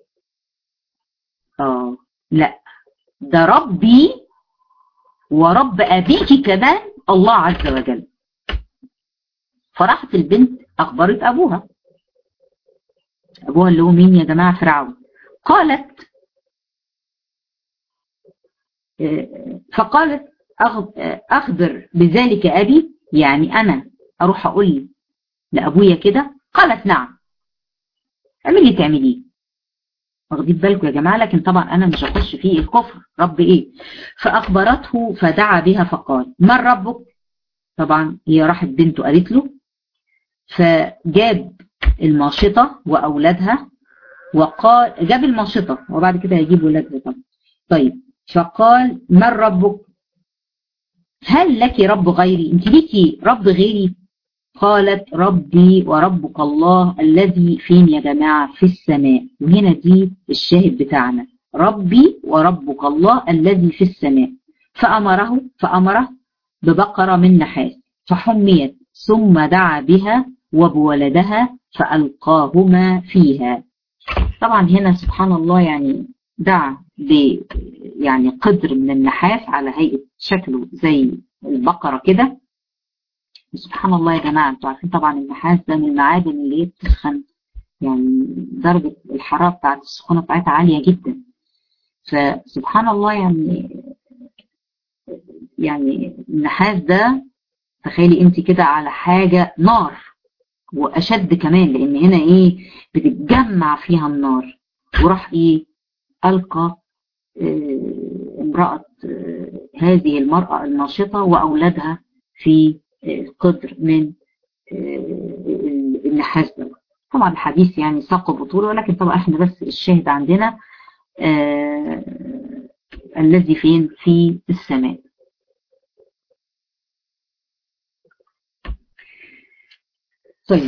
اه لا ده ربي ورب ابيك كمان الله عز وجل فراحت البنت اخبرت ابوها ابوها اللي هو مين يا جماعه فرعون قالت فقالت اخبر بذلك ابي يعني انا اروح اقول لابويا كده قالت نعم اعملي تعمليه واخدين بالكم يا جماعه لكن طبعا انا مش هخش فيه الكفر رب ايه فاخبرته فدعا بها فقال من ربك طبعا هي راحت بنته قالت له فجاب الماشطه واولادها وقال جاب الماشطه وبعد كده هيجيب ولادها طبعا طيب فقال من ربك هل لك رب غيري انت ليكي رب غيري قالت ربي وربك الله الذي فين يا جماعة في السماء وهنا دي الشاهد بتاعنا ربي وربك الله الذي في السماء فأمره فأمره ببقرة من نحاس فحميت ثم دعا بها وبولدها فألقاهما فيها طبعا هنا سبحان الله يعني دعا ب يعني قدر من النحاس على هيئة شكله زي البقرة كده سبحان الله يا جماعة انتوا عارفين طبعا النحاس ده من المعادن اللي هي بتسخن يعني درجة الحرارة بتاعت السخونة بتاعتها عالية جدا فسبحان الله يعني يعني النحاس ده تخيلي انت كده على حاجة نار واشد كمان لان هنا ايه بتتجمع فيها النار وراح ايه القى اه امرأة اه هذه المرأة الناشطة واولادها في قدر من النحاس ده طبعا الحديث يعني ساق بطوله ولكن طبعا احنا بس الشاهد عندنا آه الذي فين في السماء طيب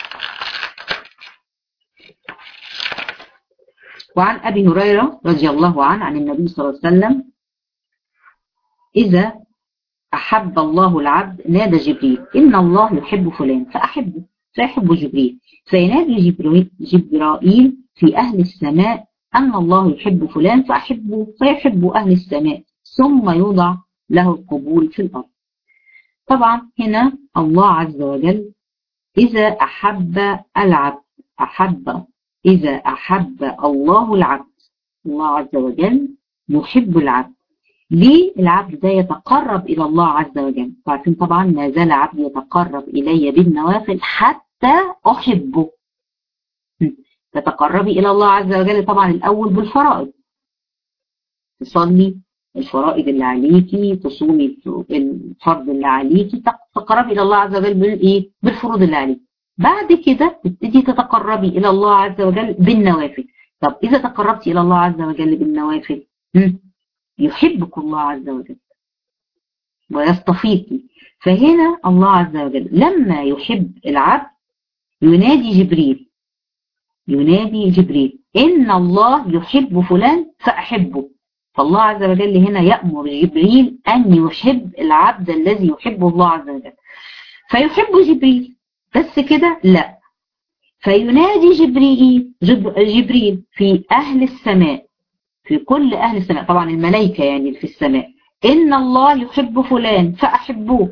وعن أبي هريرة رضي الله عنه عن النبي صلى الله عليه وسلم إذا أحب الله العبد نادى جبريل إن الله يحب فلان فأحبه فيحب جبريل فينادي جبرائيل في أهل السماء أن الله يحب فلان فأحبه فيحب أهل السماء ثم يوضع له القبول في الأرض طبعا هنا الله عز وجل إذا أحب العبد أحب إذا أحب الله العبد الله عز وجل يحب العبد ليه العبد ده يتقرب إلى الله عز وجل عارفين طبعا ما زال عبد يتقرب إلي بالنوافل حتى أحبه تتقربي إلى الله عز وجل طبعا الأول بالفرائض تصلي الفرائض اللي عليكي تصومي الفرض اللي عليكي تتقربي إلى الله عز وجل بالإيه؟ بالفروض اللي عليكي بعد كده تبتدي تتقربي إلى الله عز وجل بالنوافل طب إذا تقربتي إلى الله عز وجل بالنوافل يحبك الله عز وجل ويصطفيك فهنا الله عز وجل لما يحب العبد ينادي جبريل ينادي جبريل إن الله يحب فلان فأحبه فالله عز وجل هنا يأمر جبريل أن يحب العبد الذي يحبه الله عز وجل فيحب جبريل بس كده لا فينادي جبريل جب جبريل في أهل السماء في كل أهل السماء طبعا الملائكة يعني في السماء إن الله يحب فلان فأحبوه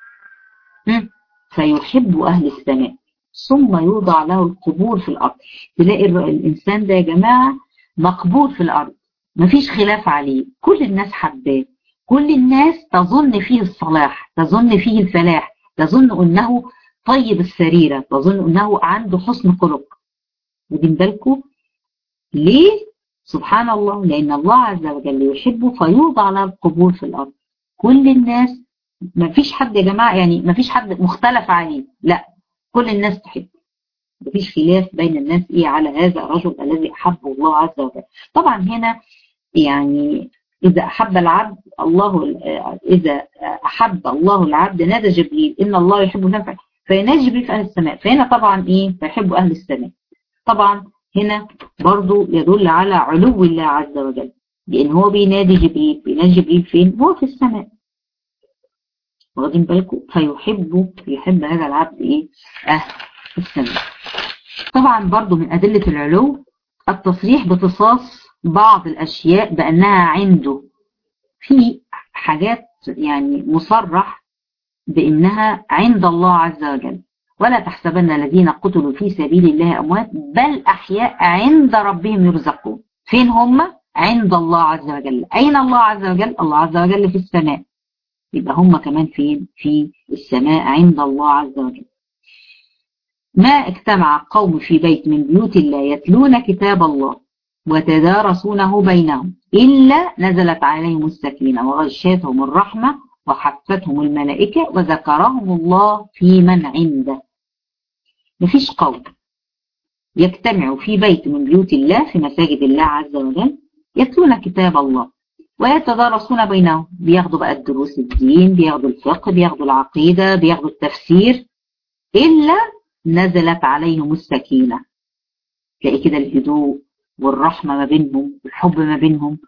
فيحب أهل السماء ثم يوضع له القبول في الأرض تلاقي الإنسان ده يا جماعة مقبول في الأرض مفيش خلاف عليه كل الناس حباه كل الناس تظن فيه الصلاح تظن فيه الفلاح تظن أنه طيب السريرة تظن أنه عنده حسن خلق واخدين بالكم ليه سبحان الله لأن الله عز وجل يحبه فيوضع له القبول في الأرض كل الناس ما فيش حد يا جماعة يعني ما فيش حد مختلف عليه لا كل الناس تحب ما فيش خلاف بين الناس ايه على هذا الرجل الذي أحبه الله عز وجل طبعا هنا يعني إذا أحب العبد الله إذا أحب الله العبد نادى جبريل إن الله يحب نفع فينادي جبريل في أهل السماء فهنا طبعا إيه فيحب أهل السماء طبعا هنا برضو يدل على علو الله عز وجل لأن هو بينادي جبريل بينادي جبريل فين هو في السماء واخدين بالكم فيحب يحب هذا العبد إيه أهل السماء طبعا برضو من أدلة العلو التصريح باختصاص بعض الأشياء بأنها عنده في حاجات يعني مصرح بأنها عند الله عز وجل ولا تحسبن الذين قتلوا في سبيل الله أموات بل أحياء عند ربهم يرزقون فين هم؟ عند الله عز وجل أين الله عز وجل؟ الله عز وجل في السماء يبقى هم كمان فين؟ في السماء عند الله عز وجل ما اجتمع قوم في بيت من بيوت الله يتلون كتاب الله وتدارسونه بينهم إلا نزلت عليهم السكينة وغشاتهم الرحمة وحفتهم الملائكة وذكرهم الله في من عنده مفيش قوم يجتمع في بيت من بيوت الله في مساجد الله عز وجل يتلون كتاب الله ويتدارسون بينهم بياخدوا بقى الدروس الدين بياخدوا الفقه بياخدوا العقيدة بياخدوا التفسير إلا نزلت عليهم السكينة تلاقي كده الهدوء والرحمة ما بينهم الحب ما بينهم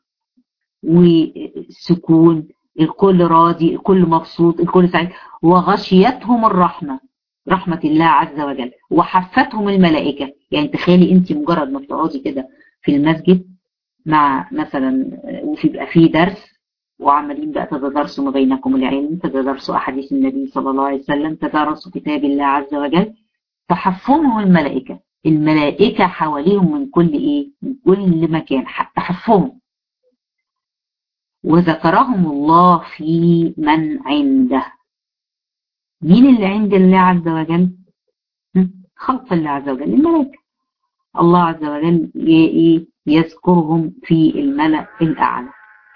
والسكون الكل راضي الكل مبسوط الكل سعيد وغشيتهم الرحمة رحمة الله عز وجل وحفتهم الملائكة يعني تخيلي انت مجرد ما بتقعدي كده في المسجد مع مثلا وفي بقى فيه درس وعمالين بقى تتدرسوا ما بينكم العلم تتدرسوا أحاديث النبي صلى الله عليه وسلم تدرسوا كتاب الله عز وجل تحفهم الملائكة الملائكة حواليهم من كل ايه من كل مكان حتى حفهم وذكرهم الله في من عنده مين اللي عند الله عز وجل خلق الله عز وجل الملائكة الله عز وجل يذكرهم في الملأ الأعلى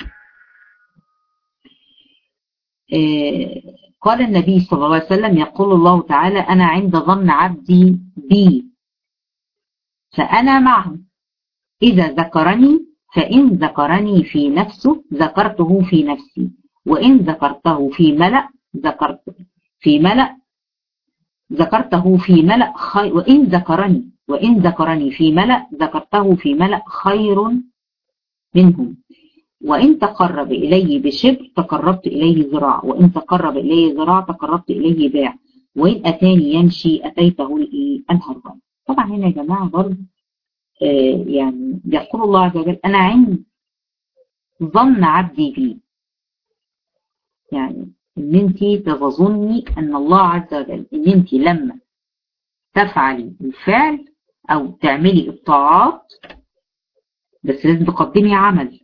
قال النبي صلى الله عليه وسلم يقول الله تعالى أنا عند ظن عبدي بي فأنا معه إذا ذكرني فإن ذكرني في نفسه ذكرته في نفسي وإن ذكرته في ملأ ذكرته في ملأ ذكرته في ملأ خير وإن ذكرني وإن ذكرني في ملأ ذكرته في ملأ خير منهم وإن تقرب إلي بشبر تقربت إليه ذراع وإن تقرب إلي ذراع تقربت إليه باع وإن أتاني يمشي أتيته الهربان طبعا هنا يا جماعة برضه آه يعني يقول الله عز وجل أنا عند ظن عبدي بي يعني ان انت تظني ان الله عز وجل ان انت لما تفعلي الفعل او تعملي الطاعات بس لازم تقدمي عمل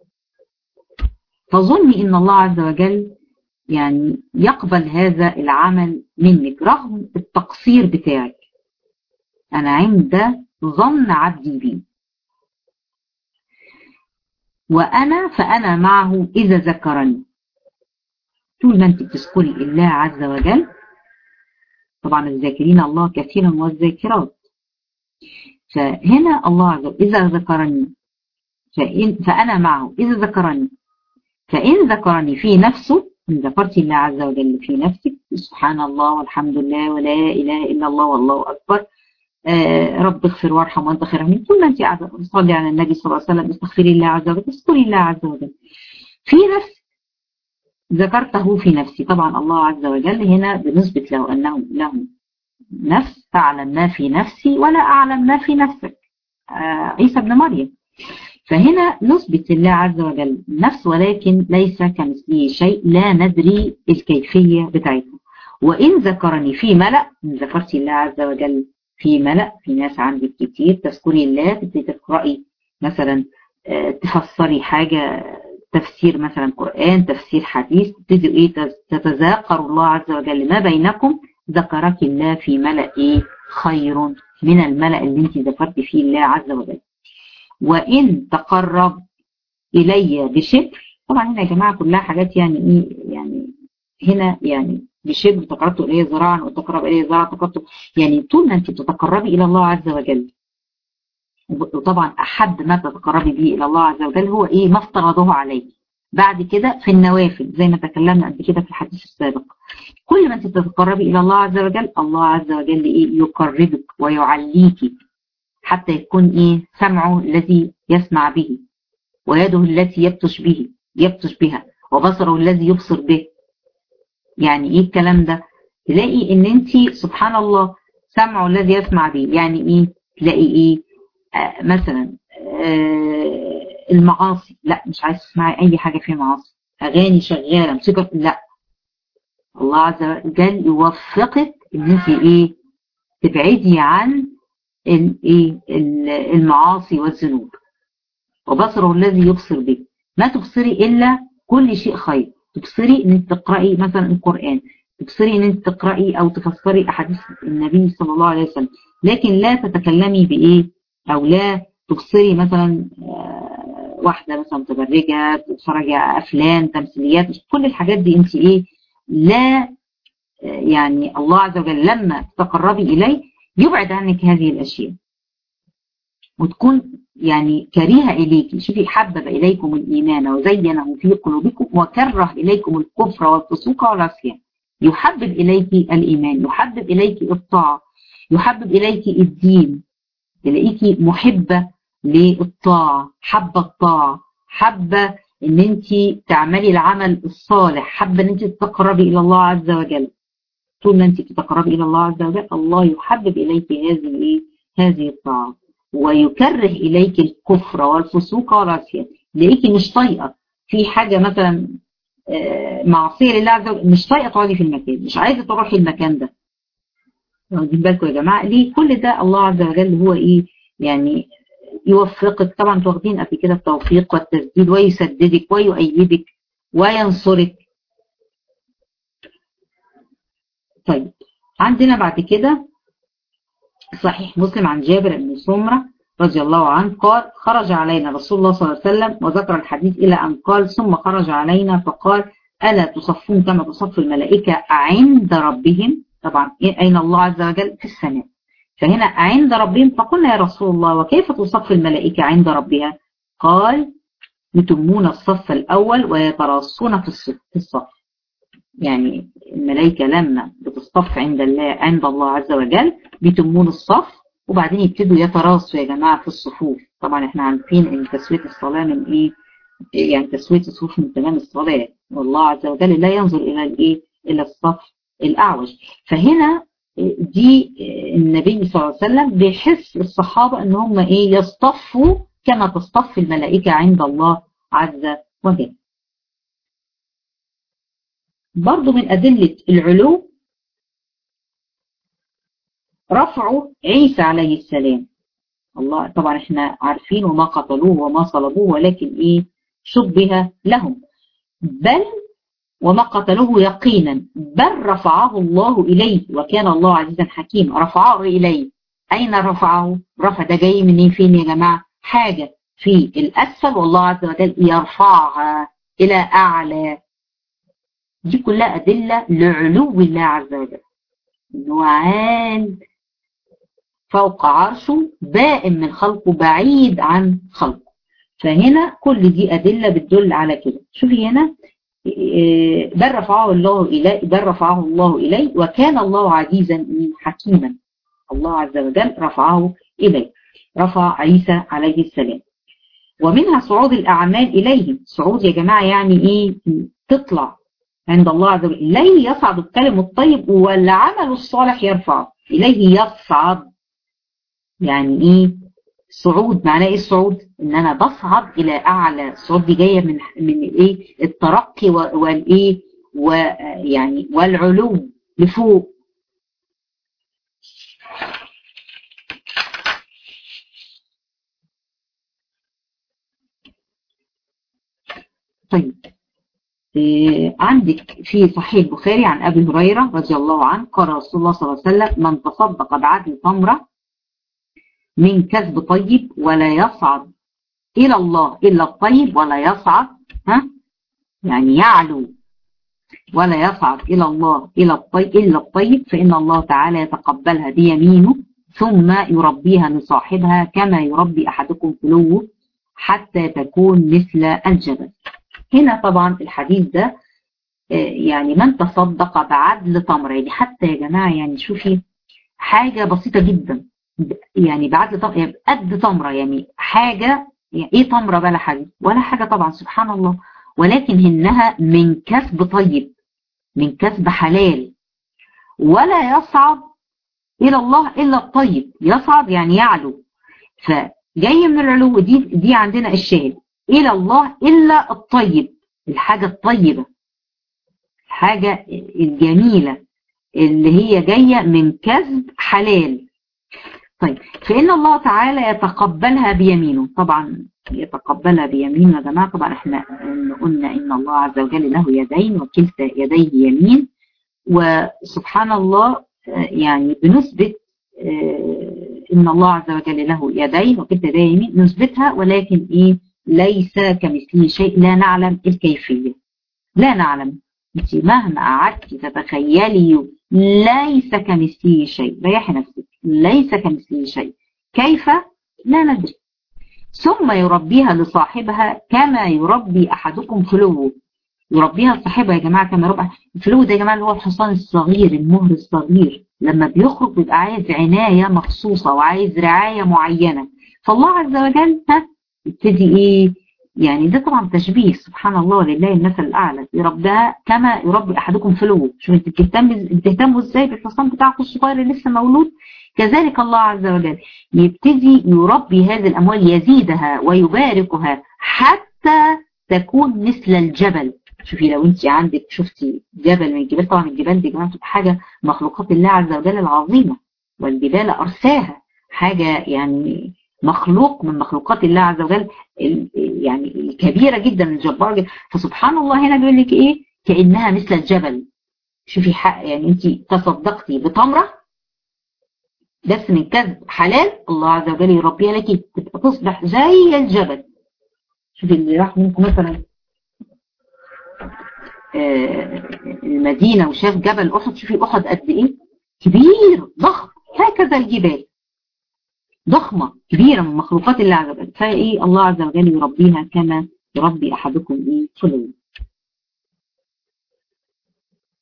تظني ان الله عز وجل يعني يقبل هذا العمل منك رغم التقصير بتاعك انا عند ظن عبدي بي وانا فانا معه اذا ذكرني طول ما انت بتذكري الله عز وجل طبعا الذاكرين الله كثيرا والذاكرات فهنا الله عز وجل إذا ذكرني فإن فأنا معه إذا ذكرني فإن ذكرني في نفسه إن ذكرت الله عز وجل في نفسك سبحان الله والحمد لله ولا إله إلا الله والله أكبر آه رب اغفر وارحم وانت خير من طول ما انت قاعده تصلي على النبي صلى الله عليه وسلم استغفري الله عز وجل اذكري الله عز وجل في نفس ذكرته في نفسي طبعا الله عز وجل هنا بنسبة له أنه له نفس تعلم ما في نفسي ولا أعلم ما في نفسك آه عيسى بن مريم فهنا نثبت الله عز وجل نفس ولكن ليس كمثله شيء لا ندري الكيفية بتاعته وإن ذكرني في ملأ إن ذكرت الله عز وجل في ملأ في ناس عندك كتير تذكري الله تبتدي تقرأي مثلا آه تفسري حاجة تفسير مثلا قرآن تفسير حديث تبتدوا ايه تتذاكروا الله عز وجل ما بينكم ذكرك الله في ملأ ايه خير من الملأ اللي انت ذكرت فيه الله عز وجل وإن تقرب إلي بشبر طبعا هنا يا جماعة كلها حاجات يعني ايه يعني هنا يعني بشبر تقربت إليه ذراعا وتقرب إليه ذراعا تقربت يعني طول ما انت بتتقربي إلى الله عز وجل وطبعا أحد ما تتقربي به إلى الله عز وجل هو إيه ما افترضه عليك بعد كده في النوافل زي ما تكلمنا قبل كده في الحديث السابق كل ما انت تتقربي إلى الله عز وجل الله عز وجل إيه يقربك ويعليك حتى يكون إيه سمعه الذي يسمع به ويده التي يبطش به يبطش بها وبصره الذي يبصر به يعني إيه الكلام ده تلاقي إن أنت سبحان الله سمعه الذي يسمع به يعني إيه تلاقي إيه آه مثلا آه المعاصي لا مش عايز تسمعي اي حاجه فيها معاصي اغاني شغاله موسيقى لا الله عز وجل يوفقك ان انت ايه تبعدي عن الايه المعاصي والذنوب وبصره الذي يبصر به ما تبصري الا كل شيء خير تبصري ان انت تقراي مثلا القران تبصري ان انت تقراي او تفسري احاديث النبي صلى الله عليه وسلم لكن لا تتكلمي بايه او لا تبصري مثلا واحده مثلا متبرجه بتتفرجي افلام تمثيليات كل الحاجات دي انت ايه لا يعني الله عز وجل لما تتقربي اليه يبعد عنك هذه الاشياء وتكون يعني كريهه اليك شوفي حبب اليكم الايمان وزينه في قلوبكم وكره اليكم الكفر والفسوق والعصيان يحبب اليك الايمان يحبب اليك الطاعه يحبب اليك الدين تلاقيكي محبة للطاعة حابة الطاعة حابة ان انت تعملي العمل الصالح حابة ان انت تتقربي الى الله عز وجل طول ما انت تتقربي الى الله عز وجل الله يحبب اليك هذه هذه الطاعة ويكره اليك الكفر والفسوق والعصيان تلاقيكي مش طايقة في حاجة مثلا معصية لله عز وجل مش طايقة تقعدي في المكان مش عايزة تروحي المكان ده واخدين بالكم يا جماعه ليه كل ده الله عز وجل هو ايه يعني يوفقك طبعا واخدين قبل كده التوفيق والتسديد ويسددك ويؤيدك وينصرك طيب عندنا بعد كده صحيح مسلم عن جابر بن سمره رضي الله عنه قال خرج علينا رسول الله صلى الله عليه وسلم وذكر الحديث الى ان قال ثم خرج علينا فقال الا تصفون كما تصف الملائكه عند ربهم طبعا أين الله عز وجل في السماء فهنا عند ربهم فقلنا يا رسول الله وكيف تصف الملائكة عند ربها قال يتمون الصف الأول ويتراصون في الصف يعني الملائكة لما بتصطف عند الله عند الله عز وجل بيتمون الصف وبعدين يبتدوا يتراصوا يا جماعة في الصفوف طبعا احنا عارفين ان تسوية الصلاة من ايه يعني تسوية الصفوف من تمام الصلاة والله عز وجل لا ينظر الى الايه الى الصف الاعوج فهنا دي النبي صلى الله عليه وسلم بيحس الصحابة ان هم ايه يصطفوا كما تصطف الملائكة عند الله عز وجل برضو من أدلة العلو رفع عيسى عليه السلام الله طبعا احنا عارفين وما قتلوه وما صلبوه ولكن ايه شبه لهم بل وما قتلوه يقينا بل رفعه الله إليه وكان الله عزيزا حكيما رفعه إليه أين رفعه رفع ده جاي من فين يا جماعة حاجة في الأسفل والله عز وجل يرفعها إلى أعلى دي كلها أدلة لعلو الله عز وجل إنه عال فوق عرشه بائن من خلقه بعيد عن خلقه فهنا كل دي أدلة بتدل على كده شوفي هنا بل رفعه الله إليه بل رفعه الله إليه وكان الله عزيزا حكيما الله عز وجل رفعه إليه رفع عيسى عليه السلام ومنها صعود الأعمال إليه صعود يا جماعة يعني إيه تطلع عند الله عز وجل إليه يصعد الكلم الطيب والعمل الصالح يرفعه إليه يصعد يعني إيه صعود معناه إيه الصعود إن أنا بصعد إلى أعلى الصعود دي جاية من من إيه الترقي والإيه ويعني والعلو لفوق طيب عندك في صحيح البخاري عن أبي هريرة رضي الله عنه قال رسول الله صلى الله عليه وسلم من تصدق بعدل تمرة من كسب طيب ولا يصعد إلى الله إلا الطيب ولا يصعد ها يعني يعلو ولا يصعد إلى الله إلا الطيب, إلا الطيب فإن الله تعالى يتقبلها بيمينه ثم يربيها لصاحبها كما يربي أحدكم فلوه حتى تكون مثل الجبل هنا طبعا الحديث ده يعني من تصدق بعدل تمر يعني حتى يا جماعة يعني شوفي حاجة بسيطة جدا يعني بعدل تمر يعني قد تمرة يعني حاجة يعني ايه تمرة بلا حاجة ولا حاجة طبعا سبحان الله ولكن إنها من كسب طيب من كسب حلال ولا يصعد إلى الله إلا الطيب يصعد يعني يعلو فجاي من العلو دي دي عندنا الشاهد إلى الله إلا الطيب الحاجة الطيبة الحاجة الجميلة اللي هي جاية من كسب حلال طيب فإن الله تعالى يتقبلها بيمينه طبعا يتقبلها بيمينه يا جماعة طبعا احنا قلنا إن الله عز وجل له يدين وكلتا يديه يمين وسبحان الله يعني بنثبت إن الله عز وجل له يدين وكلتا يديه يمين نثبتها ولكن إيه ليس كمثله شيء لا نعلم الكيفية لا نعلم انت مهما قعدت تتخيلي ليس كمثله شيء ريحي نفسك ليس كمثله شيء كيف لا ندري ثم يربيها لصاحبها كما يربي أحدكم فلوه يربيها لصاحبها يا جماعة كما يربي الفلو ده يا جماعة اللي هو الحصان الصغير المهر الصغير لما بيخرج بيبقى عايز عناية مخصوصة وعايز رعاية معينة فالله عز وجل ها يبتدي ايه يعني ده طبعا تشبيه سبحان الله لله المثل الاعلى يربيها كما يربي احدكم فلوه شوف انت بتهتم بتهتموا ازاي بالحصان بتاعكم الصغير اللي لسه مولود كذلك الله عز وجل يبتدي يربي هذه الاموال يزيدها ويباركها حتى تكون مثل الجبل شوفي لو انت عندك شفتي جبل من الجبال طبعا الجبال دي جماعه حاجه مخلوقات الله عز وجل العظيمه والجبال ارساها حاجه يعني مخلوق من مخلوقات الله عز وجل يعني الكبيرة جدا الجبارة جدا فسبحان الله هنا بيقول لك ايه كأنها مثل الجبل شوفي حق يعني انت تصدقتي بتمرة بس من كذب حلال الله عز وجل يربيها لك تبقى تصبح زي الجبل شوفي اللي راح منكم مثلا آه المدينة وشاف جبل أحد شوفي أحد قد ايه كبير ضخم هكذا الجبال ضخمة كبيرة من مخلوقات الله عز وجل فايه الله عز وجل يربيها كما يربي أحدكم ايه فلوه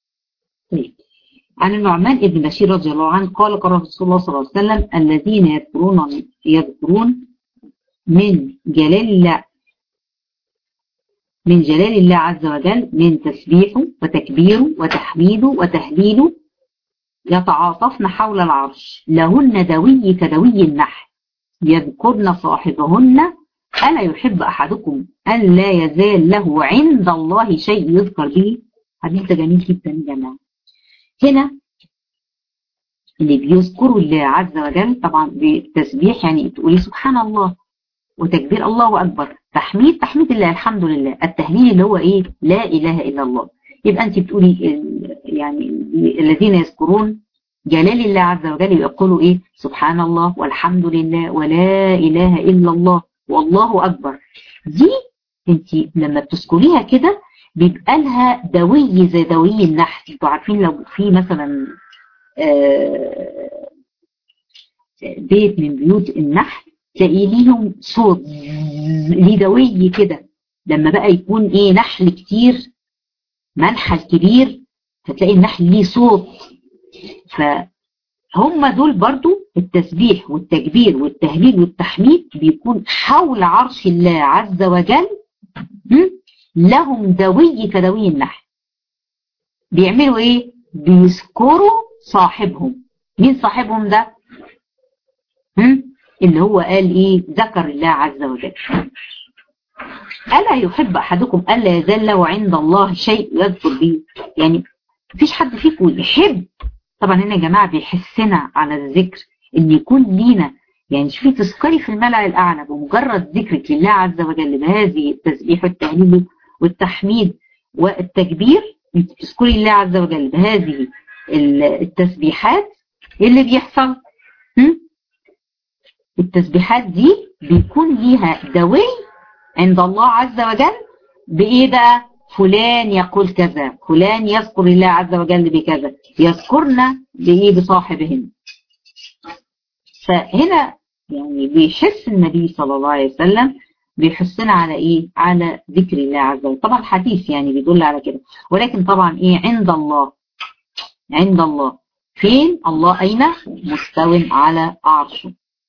طيب عن النعمان ابن بشير رضي الله عنه قال قال رسول الله صلى الله عليه وسلم الذين يذكرون يذكرون من جلال الله من جلال الله عز وجل من تسبيحه وتكبيره وتحميده وتهليله يتعاطفن حول العرش لهن دوي كدوي النحل يذكرن صاحبهن ألا يحب أحدكم أن لا يزال له عند الله شيء يذكر به حديث جميل جدا يا جماعة هنا اللي بيذكروا الله عز وجل طبعا بالتسبيح يعني تقولي سبحان الله وتكبير الله أكبر تحميد تحميد الله الحمد لله التهليل اللي هو إيه لا إله إلا الله يبقى أنت بتقولي يعني الذين يذكرون جلال الله عز وجل يقولوا إيه سبحان الله والحمد لله ولا إله إلا الله والله أكبر دي أنت لما بتذكريها كده بيبقى لها دوي زي دوي النحل انتوا عارفين لو في مثلا بيت من بيوت النحل تلاقي ليهم صوت ليه دوي كده لما بقى يكون ايه نحل كتير منحل كبير هتلاقي النحل ليه صوت فهم دول برضو التسبيح والتكبير والتهليل والتحميد بيكون حول عرش الله عز وجل لهم دوي كدوي النحل بيعملوا ايه بيذكروا صاحبهم مين صاحبهم ده هم؟ اللي هو قال ايه ذكر الله عز وجل ألا يحب أحدكم ألا يزال له عند الله شيء يذكر به يعني مفيش حد فيكم يحب طبعا هنا يا جماعة بيحسنا على الذكر ان يكون لينا يعني شوفي تذكري في الملأ الأعلى بمجرد ذكرك لله عز وجل بهذه التسبيح والتهليل والتحميد والتكبير انت تذكري الله عز وجل بهذه التسبيحات ايه اللي بيحصل هم؟ التسبيحات دي بيكون ليها دوي عند الله عز وجل بايه بقى فلان يقول كذا فلان يذكر الله عز وجل بكذا يذكرنا بايه بصاحبهن فهنا يعني بيحس النبي صلى الله عليه وسلم بيحسنا على ايه على ذكر الله عز وجل طبعا الحديث يعني بيدل على كده ولكن طبعا ايه عند الله عند الله فين الله اين مستو على عرشه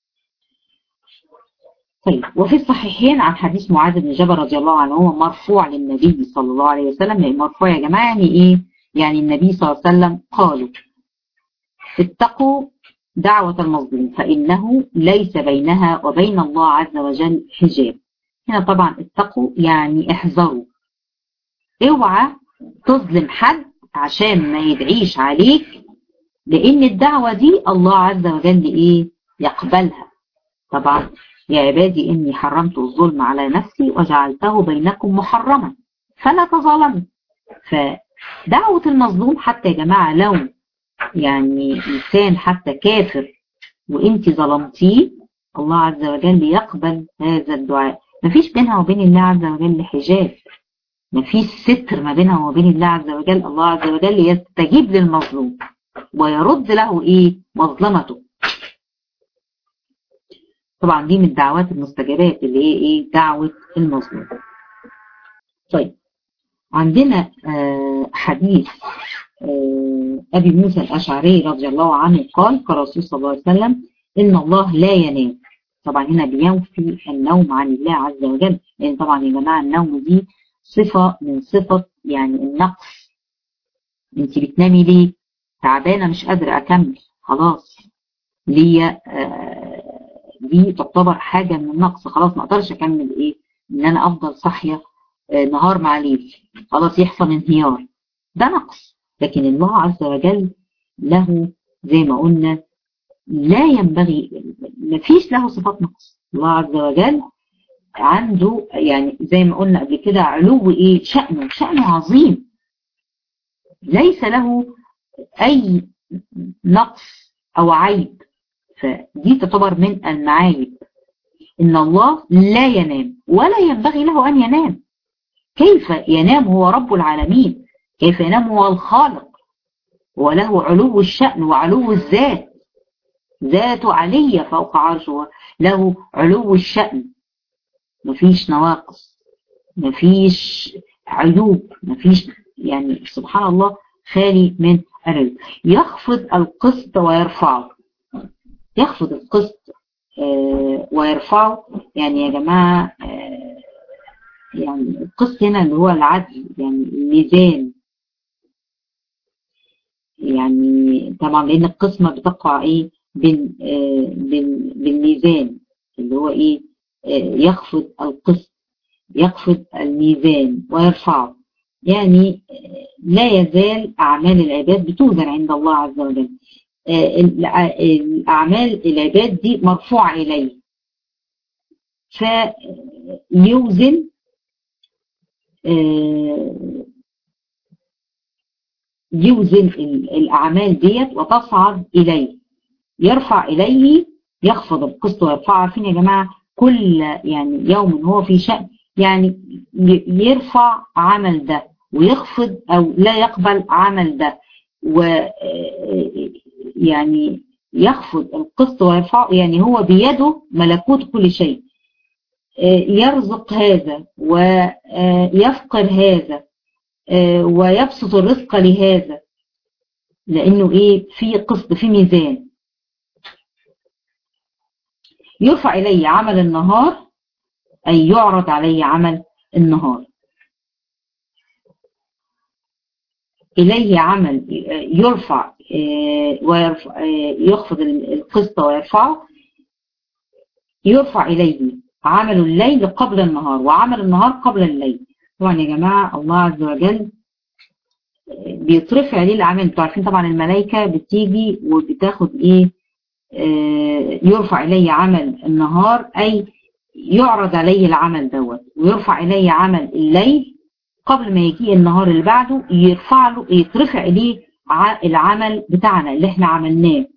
طيب وفي الصحيحين عن حديث معاذ بن جبل رضي الله عنه هو مرفوع للنبي صلى الله عليه وسلم يعني مرفوع يا جماعه يعني ايه يعني النبي صلى الله عليه وسلم قالوا اتقوا دعوة المظلوم فإنه ليس بينها وبين الله عز وجل حجاب هنا طبعا اتقوا يعني احذروا اوعى تظلم حد عشان ما يدعيش عليك لان الدعوة دي الله عز وجل ايه يقبلها طبعا يا عبادي اني حرمت الظلم على نفسي وجعلته بينكم محرما فلا تظالموا فدعوة المظلوم حتى يا جماعة لو يعني إنسان حتى كافر وانت ظلمتيه الله عز وجل يقبل هذا الدعاء مفيش بينها وبين الله عز وجل حجاب مفيش ستر ما بينها وبين الله عز وجل الله عز وجل يستجيب للمظلوم ويرد له ايه مظلمته طبعا دي من الدعوات المستجابات اللي هي ايه دعوة المظلوم طيب عندنا آه حديث آه أبي موسى الأشعري رضي الله عنه قال كرسول صلى الله عليه وسلم إن الله لا ينام طبعا هنا بينفي النوم عن الله عز وجل لأن طبعا يا جماعة النوم دي صفة من صفة يعني النقص انت بتنامي ليه تعبانة مش قادرة أكمل خلاص ليا آه دي تعتبر حاجة من النقص خلاص ما أقدرش أكمل إيه إن أنا أفضل صاحية آه نهار مع ليل خلاص يحصل انهيار ده نقص لكن الله عز وجل له زي ما قلنا لا ينبغي ما فيش له صفات نقص الله عز وجل عنده يعني زي ما قلنا قبل كده علو ايه شأنه شأنه عظيم ليس له اي نقص او عيب فدي تعتبر من المعايب ان الله لا ينام ولا ينبغي له ان ينام كيف ينام هو رب العالمين كيف ينام هو الخالق وله علو الشأن وعلو الذات ذاته علية فوق عرشه له علو الشأن مفيش نواقص مفيش عيوب مفيش يعني سبحان الله خالي من الرزق يخفض القسط ويرفعه يخفض القسط آه ويرفعه يعني يا جماعة آه يعني القسط هنا اللي هو العدل يعني الميزان يعني طبعا لأن القسمة بتقع إيه بين آه بين بالميزان اللي هو إيه آه يخفض القسط يخفض الميزان ويرفعه يعني لا يزال أعمال العباد بتوزن عند الله عز وجل الأعمال العباد دي مرفوعة إليه فيوزن يوزن الأعمال ديت وتصعد إليه يرفع إليه يخفض القسط ويرفعه عارفين يا جماعة كل يعني يوم هو في شأن يعني يرفع عمل ده ويخفض او لا يقبل عمل ده و يعني يخفض القسط ويرفعه يعني هو بيده ملكوت كل شيء يرزق هذا ويفقر هذا ويبسط الرزق لهذا لانه ايه في قسط في ميزان يرفع الي عمل النهار أي يعرض عليه عمل النهار إليه عمل يرفع ويرفع يخفض القسط ويرفعه يرفع إليه عمل الليل قبل النهار وعمل النهار قبل الليل طبعا يا جماعة الله عز وجل بيترفع ليه الأعمال انتوا عارفين طبعا الملائكة بتيجي وبتاخد إيه يرفع إليه عمل النهار أي يعرض عليه العمل دوت ويرفع إليه عمل الليل قبل ما يجي النهار اللي بعده يرفع له يترفع إليه العمل بتاعنا اللي احنا عملناه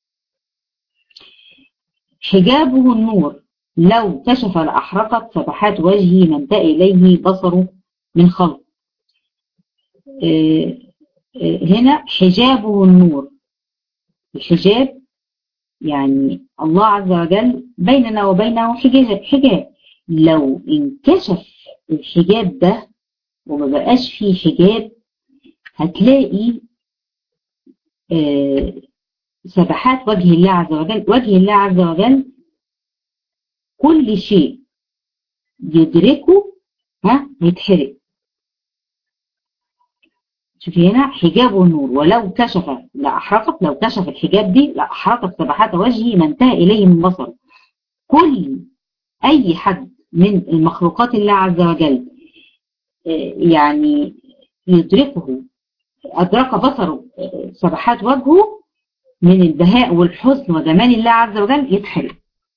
حجابه النور لو كشف لأحرقت صفحات وجهه من انتهى إليه بصره من خلق هنا حجابه النور الحجاب يعني الله عز وجل بيننا وبينه حجاب حجاب لو انكشف الحجاب ده وما بقاش فيه حجاب هتلاقي آه سبحات وجه الله عز وجل وجه الله عز وجل كل شيء يدركه ها هيتحرق شوفي هنا حجاب النور ولو كشف لأحرقت لو كشف الحجاب دي لأحرقت سبحات وجهه ما انتهى إليه من بصر كل أي حد من المخلوقات الله عز وجل يعني يدركه أدرك بصره سبحات وجهه من البهاء والحسن وجمال الله عز وجل يتحرق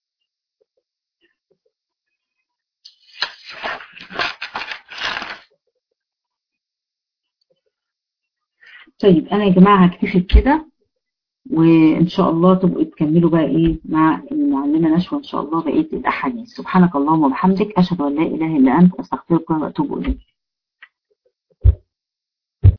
طيب انا يا جماعه هكتفي بكده وان شاء الله تبقوا تكملوا بقى ايه مع المعلمه نشوى ان شاء الله بقيه الاحاديث سبحانك اللهم وبحمدك اشهد ان لا اله الا انت استغفرك واتوب اليك